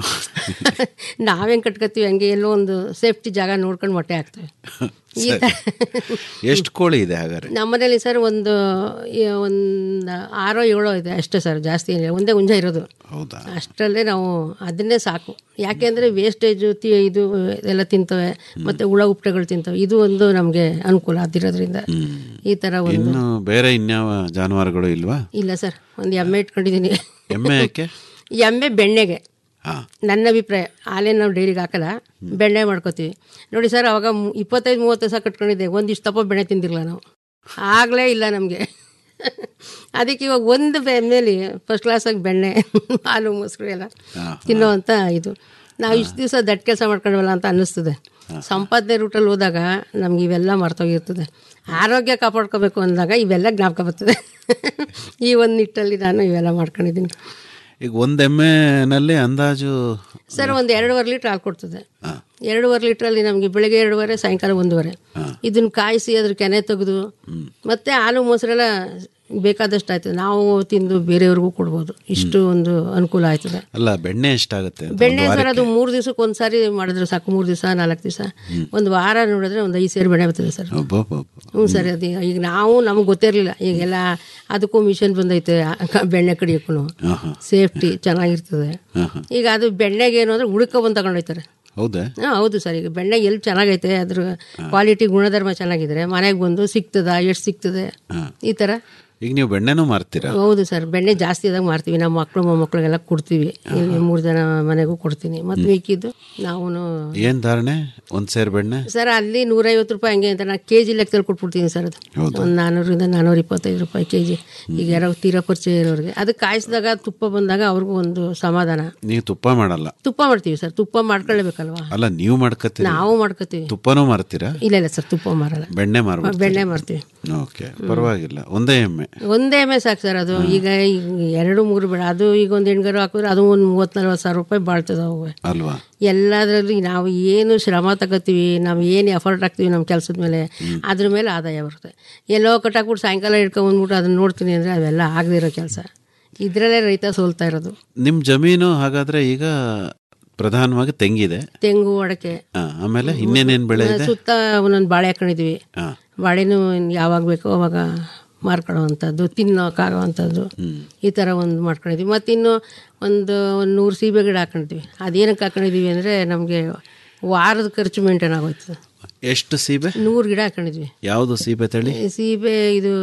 ನಾವೇನು ಕಟ್ಕೋತೀವಿ ಹಂಗೆ ಎಲ್ಲೋ ಒಂದು ಸೇಫ್ಟಿ ಜಾಗ ನೋಡ್ಕೊಂಡು ಮೊಟ್ಟೆ ಹಾಕ್ತವೆ ಈ ಥರ ಎಷ್ಟು ಕೋಳಿ ಇದೆ ಹಾಗಾದ್ರೆ ನಮ್ಮನೇಲಿ ಸರ್ ಒಂದು ಈ- ಒಂದು ಆರೋ ಏಳೋ ಇದೆ ಅಷ್ಟೇ ಸರ್ ಜಾಸ್ತಿ ಏನಿಲ್ಲ ಒಂದೇ ಹುಂಜ ಇರೋದು ಹೌದಾ ಅಷ್ಟರಲ್ಲೇ ನಾವು ಅದನ್ನೇ ಸಾಕು ಯಾಕೆಂದರೆ ವೇಸ್ಟೇಜು ತಿ ಇದು ಎಲ್ಲ ತಿಂತವೆ ಮತ್ತು ಹುಳ ಉಪ್ಪಟೆಗಳು ತಿಂತವೆ ಇದು ಒಂದು ನಮಗೆ ಅನುಕೂಲ ಅದಿರೋದ್ರಿಂದ ಈ ಥರ ಒಂದು ಇನ್ನು ಬೇರೆ ಇನ್ಯಾವ ಜಾನುವಾರುಗಳು ಇಲ್ವಾ ಇಲ್ಲ ಸರ್ ಒಂದು ಎಮ್ಮೆ ಇಟ್ಕೊಂಡಿದ್ದೀನಿ ಎಮ್ಮೆ ಯಾಕೆ ಎಮ್ಮೆ ಬೆಣ್ಣೆಗೆ ಹಾ ನನ್ನ ಅಭಿಪ್ರಾಯ ಹಾಲೇನು ನಾವು ಡೈರಿಗೆ ಹಾಕಲ್ಲ ಬೆಣ್ಣೆ ಮಾಡ್ಕೋತೀವಿ ನೋಡಿ ಸರ್ ಅವಾಗ ಮು- ಇಪ್ಪತ್ತೈದು ಮೂವತ್ತು ದಿವಸ ಕಟ್ಕೊಂಡಿದ್ದೆ ಒಂದಿಷ್ಟು ತಪ್ಪ ಬೆಣ್ಣೆ ತಿಂದಿರಲ್ಲ ನಾವು ಆಗಲೇ ಇಲ್ಲ ನಮಗೆ ಅದಕ್ಕೆ ಇವಾಗ ಒಂದು ಎಮ್ಮೆಲಿ ಫಸ್ಟ್ ಕ್ಲಾಸಾಗಿ ಬೆಣ್ಣೆ ಹಾಲು ಮೊಸರು ಎಲ್ಲ ತಿನ್ನೋವಂಥ ಇದು ನಾವು ಇಷ್ಟು ದಿವಸ ದಟ್ ಕೆಲಸ ಮಾಡ್ಕೊಂಡ್ವಲ್ಲ ಅಂತ ಅನ್ನಿಸ್ತದೆ ಸಂಪಾದನೆ ರೂಟಲ್ಲಿ ಹೋದಾಗ ನಮ್ಗೆ ಇವೆಲ್ಲ ಮರ್ತೋಗಿರ್ತದೆ ಆರೋಗ್ಯ ಕಾಪಾಡ್ಕೋಬೇಕು ಅಂದಾಗ ಇವೆಲ್ಲ ಜ್ಞಾಪಕ ಬರ್ತದೆ ಈ ಒಂದು ನಿಟ್ಟಲ್ಲಿ ನಾನು ಇವೆಲ್ಲ ಮಾಡ್ಕೊಂಡಿದ್ದೀನಿ ಈಗ ಒಂದ್ ಎಮ್ಮೆನಲ್ಲಿ ಅಂದಾಜು ಸರ್ ಒಂದು ಎರಡೂವರೆ ಲೀಟ್ರ್ ಹಾಲು ಕೊಡ್ತದೆ ಎರಡೂವರೆ ಲೀಟ್ರಲ್ಲಿ ನಮಗೆ ಬೆಳಗ್ಗೆ ಎರಡೂವರೆ ಸಾಯಂಕಾಲ ಒಂದೂವರೆ ಇದನ್ನ ಕಾಯಿಸಿ ಅದ್ರ ಕೆನೆ ತೆಗೆದು ಮತ್ತೆ ಹಾಲು ಮೊಸರೆಲ್ಲ ಬೇಕಾದಷ್ಟು ಆಯ್ತದೆ ನಾವು ತಿಂದು ಬೇರೆಯವ್ರಿಗೂ ಕೊಡ್ಬೋದು ಇಷ್ಟು ಒಂದು ಅನುಕೂಲ ಆಯ್ತದೆ ಅಲ್ಲ ಬೆಣ್ಣೆ ಎಷ್ಟಾಗುತ್ತೆ ಅಂತ ಬೆಣ್ಣೆ ಒಂದು ಸರ್ ಅದು ವಾರಕ್ಕೆ? ಮೂರು ದಿವಸಕ್ಕೆ ಒಂದು ಸಾರಿ ಮಾಡಿದ್ರೆ ಸಾಕು ಮೂರು ದಿವಸ ನಾಲ್ಕು ದಿವಸ ಒಂದು ವಾರ ನೋಡಿದ್ರೆ ಒಂದು ಐದು ಸೇರು ಬೆಣ್ಣೆ ಬರ್ತದೆ ಸರ್ ಅಬ್ಬಬ್ಬಬ್ಬ. ಹ್ಞೂ ಸರ್ ಅದು ಈಗ ನಾವು ನಮ್ಗೆ ಗೊತ್ತಿರಲಿಲ್ಲ ಈಗೆಲ್ಲ ಅದಕ್ಕೂ ಮಿಷನ್ ಬಂದೈತೆ ಆ ಬೆಣ್ಣೆ ಕಡಿಯೋಕ್ಕೂ ಆಹಾ. ಸೇಫ್ಟಿ ಚೆನ್ನಾಗಿರ್ತದೆ ಆಹಾ. ಈಗ ಅದು ಬೆಣ್ಣೆಗೆ ಏನು ಅಂದರೆ ಉಳ್ಕೊ ಬಂದು ತಗೊಂಡೋಯ್ತಾರೆ ಹೌದಾ ಹಾಂ ಹೌದು ಸರ್ ಈಗ ಬೆಣ್ಣೆ ಎಲ್ಲಿ ಚೆನ್ನಾಗೈತೆ ಅದ್ರ ಕ್ವಾಲಿಟಿ ಗುಣಧರ್ಮ ಚೆನ್ನಾಗಿದ್ರೆ ಮನೆಗೆ ಬಂದು ಸಿಗ್ತದ ಎಷ್ಟು ಸಿಗ್ತದೆ ಈ ಥರ ಈಗ ನೀವು ಬೆಣ್ಣೆನೂ ಮಾರ್ತೀರಾ ಹೌದು ಸರ್ ಬೆಣ್ಣೆ ಜಾಸ್ತಿ ಆದಾಗ ಮಾರ್ತೀವಿ ನಮ್ಮ ಮಕ್ಕಳು ಮೊಮ್ಮಕ್ಕಳಿಗೆಲ್ಲ ಕೊಡ್ತೀವಿ ಇಲ್ಲಿ ಮೂರು ಜನ ಮನೆಗೂ ಕೊಡ್ತೀನಿ ಮತ್ತು ಮಿಕ್ಕಿದ್ದು ನಾವು ಏನ್ ಧಾರಣೆ ಒಂದ್ ಸೇರ್ ಬೆಣ್ಣೆ ಸರ್ ಅಲ್ಲಿ ನೂರೈವತ್ತು ರೂಪಾಯಿ ಹಂಗೆ ಅಂತ ನಾನು ಕೆ ಜಿ ಲೆಕ್ಕದಲ್ಲಿ ಕೊಟ್ಬಿಡ್ತೀನಿ ಸರ್ ಅದು ಒಂದು ನಾನ್ನೂರಿಂದ ನಾನ್ನೂರ ಇಪ್ಪತ್ತೈದು ರೂಪಾಯಿ ಕೆ ಜಿ ಈಗ ಯಾರೋ ತೀರಾ ಪರಿಚಯ ಇರೋರಿಗೆ ಅದು ಕಾಯಿಸಿದಾಗ ತುಪ್ಪ ಬಂದಾಗ ಅವ್ರಿಗೂ ಒಂದು ಸಮಾಧಾನ ನೀವು ತುಪ್ಪ ಮಾಡಲ್ಲ ತುಪ್ಪ ಮಾಡ್ತೀವಿ ಸರ್ ತುಪ್ಪ ಮಾಡ್ಕೊಳ್ಳೇಬೇಕಲ್ವಾ ಅಲ್ಲ ನೀವು ಮಾಡ್ಕತ್ತೀರಿ ನಾವು ಮಾಡ್ಕೋತೀವಿ ತುಪ್ಪನೂ ಮಾರ್ತೀರಾ ಇಲ್ಲ ಇಲ್ಲ ಸರ್ ತುಪ್ಪ ಮಾರಲ್ಲ ಬೆಣ್ಣೆ ಮಾರ್ಬೋದು ಬೆಣ್ಣೆ ಮಾಡ್ತೀವಿ ಓಕೆ ಪರವಾಗಿಲ್ಲ ಒಂದೇ ಎಮ್ಮೆ ಒಂದೇ ಎಮ್ಮೆ ಸಾಕು ಸರ್ ಅದು ಈಗ ಈಗ ಎರಡು ಮೂರು ಬೇಡ ಅದು ಈಗ ಒಂದು ಹೆಣ್ಗರು ಹಾಕಿದ್ರೆ ಅದು ಒಂದು ಮೂವತ್ತು ನಲ್ವತ್ತು ಸಾವಿರ ರೂಪಾಯಿ ಬಾಳ್ತದೆ ಅವು ಅಲ್ವಾ ಎಲ್ಲದರಲ್ಲಿ ನಾವು ಏನು ಶ್ರಮ ತಗೋತೀವಿ ನಾವು ಏನು ಎಫರ್ಟ್ ಹಾಕ್ತೀವಿ ನಮ್ಮ ಕೆಲಸದ ಮೇಲೆ ಅದ್ರ ಮೇಲೆ ಆದಾಯ ಬರುತ್ತೆ ಎಲ್ಲೋ ಕಟ್ಟಾಕ್ಬಿಟ್ಟು ಸಾಯಂಕಾಲ ಹಿಡ್ಕೊಂಬಂದ್ಬಿಟ್ಟು ಅದನ್ನ ನೋಡ್ತೀನಿ ಅಂದರೆ ಅವೆಲ್ಲ ಆಗದೇ ಇರೋ ಕೆಲಸ ಇದರಲ್ಲೇ ರೈತ ಸೋಲ್ತಾ ಇರೋದು ನಿಮ್ ಜಮೀನು ಹಾಗಾದ್ರೆ ಈಗ ಪ್ರಧಾನವಾಗಿ ತೆಂಗಿದೆ ತೆಂಗು ಅಡಕೆ ಆ, ಆಮೇಲೆ ಇನ್ನೇನೇನ್ ಬೆಳೆ ಇದೆ ಸುತ್ತ ಒಂದೊಂದು ಬಾಳೆ ಹಾಕೊಂಡಿದ್ದೀವಿ ಆ, ಬಾಳೆನೂ ಯಾವಾಗ ಬೇಕೋ ಅವಾಗ ಮಾರ್ಕೊಳ್ಳೋವಂಥದ್ದು ತಿನ್ನೋಕ್ಕಾಗೋವಂಥದ್ದು ಈ ಥರ ಒಂದು ಮಾಡ್ಕೊಂಡಿದ್ವಿ ಮತ್ತಿನ್ನು ಒಂದು ಒಂದು ನೂರು ಸೀಬೆ ಗಿಡ ಹಾಕೊಂಡಿದ್ವಿ ಅದೇನಕ್ಕೆ ಹಾಕೊಂಡಿದ್ವಿ ಅಂದರೆ ನಮಗೆ ವಾರದ ಖರ್ಚು ಮೇಂಟೈನ್ ಆಗೋಯ್ತು ಎಷ್ಟು ಸೀಬೆ ನೂರು ಗಿಡ ಹಾಕೊಂಡಿದ್ವಿ ಯಾವುದು ಸೀಬೆ ತಳಿ ಸೀಬೆ ಇದು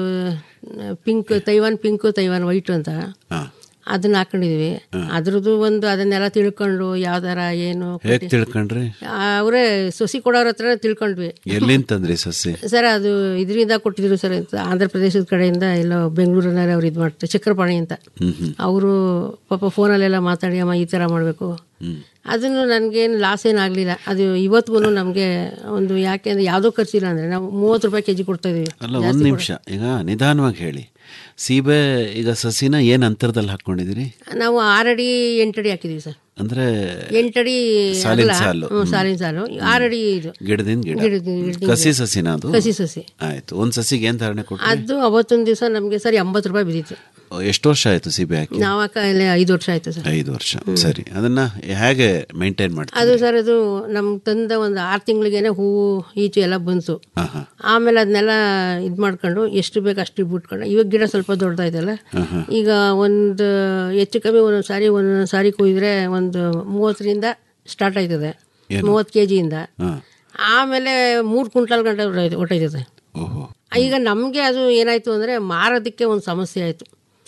pink Taiwan pink Taiwan white ಅಂತ ಹಾ. ಅದನ್ನ ಹಾಕೊಂಡಿದ್ವಿ ಅದ್ರದ್ದು ಒಂದು ಅದನ್ನೆಲ್ಲ ತಿಳ್ಕೊಂಡು ಯಾವ ಥರ ಏನು ಹೇಗ್ ತಿಳ್ಕೊಂಡ್ರಿ ಅವರೇ ಸೊಸಿ ಕೊಡೋರ ಹತ್ರ ತಿಳ್ಕೊಂಡ್ವಿ ಎಲ್ಲಿಂದ ತಂದ್ರಿ ಸಸಿ ಸರ್ ಅದು ಇದರಿಂದ ಕೊಟ್ಟಿದ್ರು ಸರ್ ಅಂತ ಆಂಧ್ರ ಪ್ರದೇಶದ ಕಡೆಯಿಂದ ಎಲ್ಲೋ ಬೆಂಗಳೂರಿನಲ್ಲಿ ಅವ್ರು ಇದು ಮಾಡ್ತಾರೆ ಚಕ್ರಪಾಣಿ ಅಂತ ಹ್ಮ್ ಹ್ಮ್ ಅವರು ಪಾಪ ಫೋನಲ್ಲೆಲ್ಲ ಮಾತಾಡಿ ಅಮ್ಮ ಈ ಥರ ಮಾಡಬೇಕು ಅದನ್ನು ನನಗೇನು ಲಾಸ್ ಏನಾಗಲಿಲ್ಲ ಅದು ಇವತ್ತಿಗೂ ನಮಗೆ ಒಂದು ಯಾಕೆ ಅಂದರೆ ಯಾವುದೋ ಖರ್ಚಿಲ್ಲ ಅಂದರೆ ನಾವು ಮೂವತ್ತು ರೂಪಾಯಿ ಕೆ ಜಿ ಕೊಡ್ತಾ ಇದೀವಿ ಅಲ್ಲ ಒಂದ್ ನಿಮಿಷ ಈಗ ನಿಧಾನವಾಗಿ ಹೇಳಿ ಸೀಬೆ ಈಗ ಸಸಿನ ಏನ್ ಅಂತರದಲ್ಲಿ ಹಾಕೊಂಡಿದಿರಿ ನಾವು ಆರಡಿ ಎಂಟಡಿ ಹಾಕಿದ್ವಿ ಸರ್ ಅಂದ್ರೆ ಎಂಟಡಿ ಸಾಲಿನ ಅಗಲ. ಸಾಲು. ಹ್ಮ್, ಸಾಲಿನ ಸಾಲು ಆರಡಿ ಇದು ಗಿಡದಿಂದ ಗಿಡ ಗಿಡದಿಂದ- ಗಿಡದಿಂದ ಕಸಿ ಗಿಡ. ಸಸಿನ ಅದು ಕಸಿ ಸಸಿ ಆಯ್ತು ಒಂದ್ ಸಸಿಗೆ ಏನ್ ಧಾರಣೆ ಕೊಟ್ರಿ ಅದು ಅವತ್ತೊಂದು ದಿವಸ ನಮಗೆ ಸರ್ ಎಂಬತ್ತು ರೂಪಾಯಿ ಬಿದ್ದಿತ್ತು ಎಷ್ಟು ವರ್ಷ ಆಯ್ತು ಸೀಬೆ ಹಾಕಿ ನಾವು ಇಲ್ಲಿ ಐದು ವರ್ಷ ಆಯ್ತು ಸರ್ ಐದು ವರ್ಷ ಸರಿ ಅದನ್ನ ಹೇಗೆ ಮೇಂಟೈನ್ ಮಾಡ್ತೀವಿ ಅದು ಸರ್ ಅದು ನಮ್ಗೆ ತಂದ ಒಂದು ಆರು ತಿಂಗಳಿಗೇನೆ ಹೂವು ಈಚೆ ಎಲ್ಲ ಬಂತು ಹಾ ಹಾ ಆಮೇಲೆ ಅದನ್ನೆಲ್ಲ ಇದು ಮಾಡ್ಕೊಂಡು ಎಷ್ಟು ಬೇಕು ಅಷ್ಟು ಬಿಟ್ಕೊಂಡು ಇವಾಗ ಗಿಡ ಸ್ವಲ್ಪ ದೊಡ್ಡದಾಯ್ತಲ್ಲ ಈಗ ಒಂದು ಹೆಚ್ಚು ಕಮ್ಮಿ ಒಂದೊಂದು ಸಾರಿ ಒಂದೊಂದು ಸಾರಿ ಕೊಯ್ದ್ರೆ ಒಂದು ಮೂವತ್ತರಿಂದ ಸ್ಟಾರ್ಟ್ ಆಯ್ತದೆ ಮೂವತ್ತು ಕೆ ಜಿಯಿಂದ ಹಾ ಆಮೇಲೆ ಮೂರು ಕ್ವಿಂಟಲ್ ಗಂಟೆ ಹೊಟ್ಟೈತದೆ ಓಹೋ ಈಗ ನಮಗೆ ಅದು ಏನಾಯ್ತು ಅಂದರೆ ಮಾರೋದಕ್ಕೆ ಒಂದು ಸಮಸ್ಯೆ ಆಯಿತು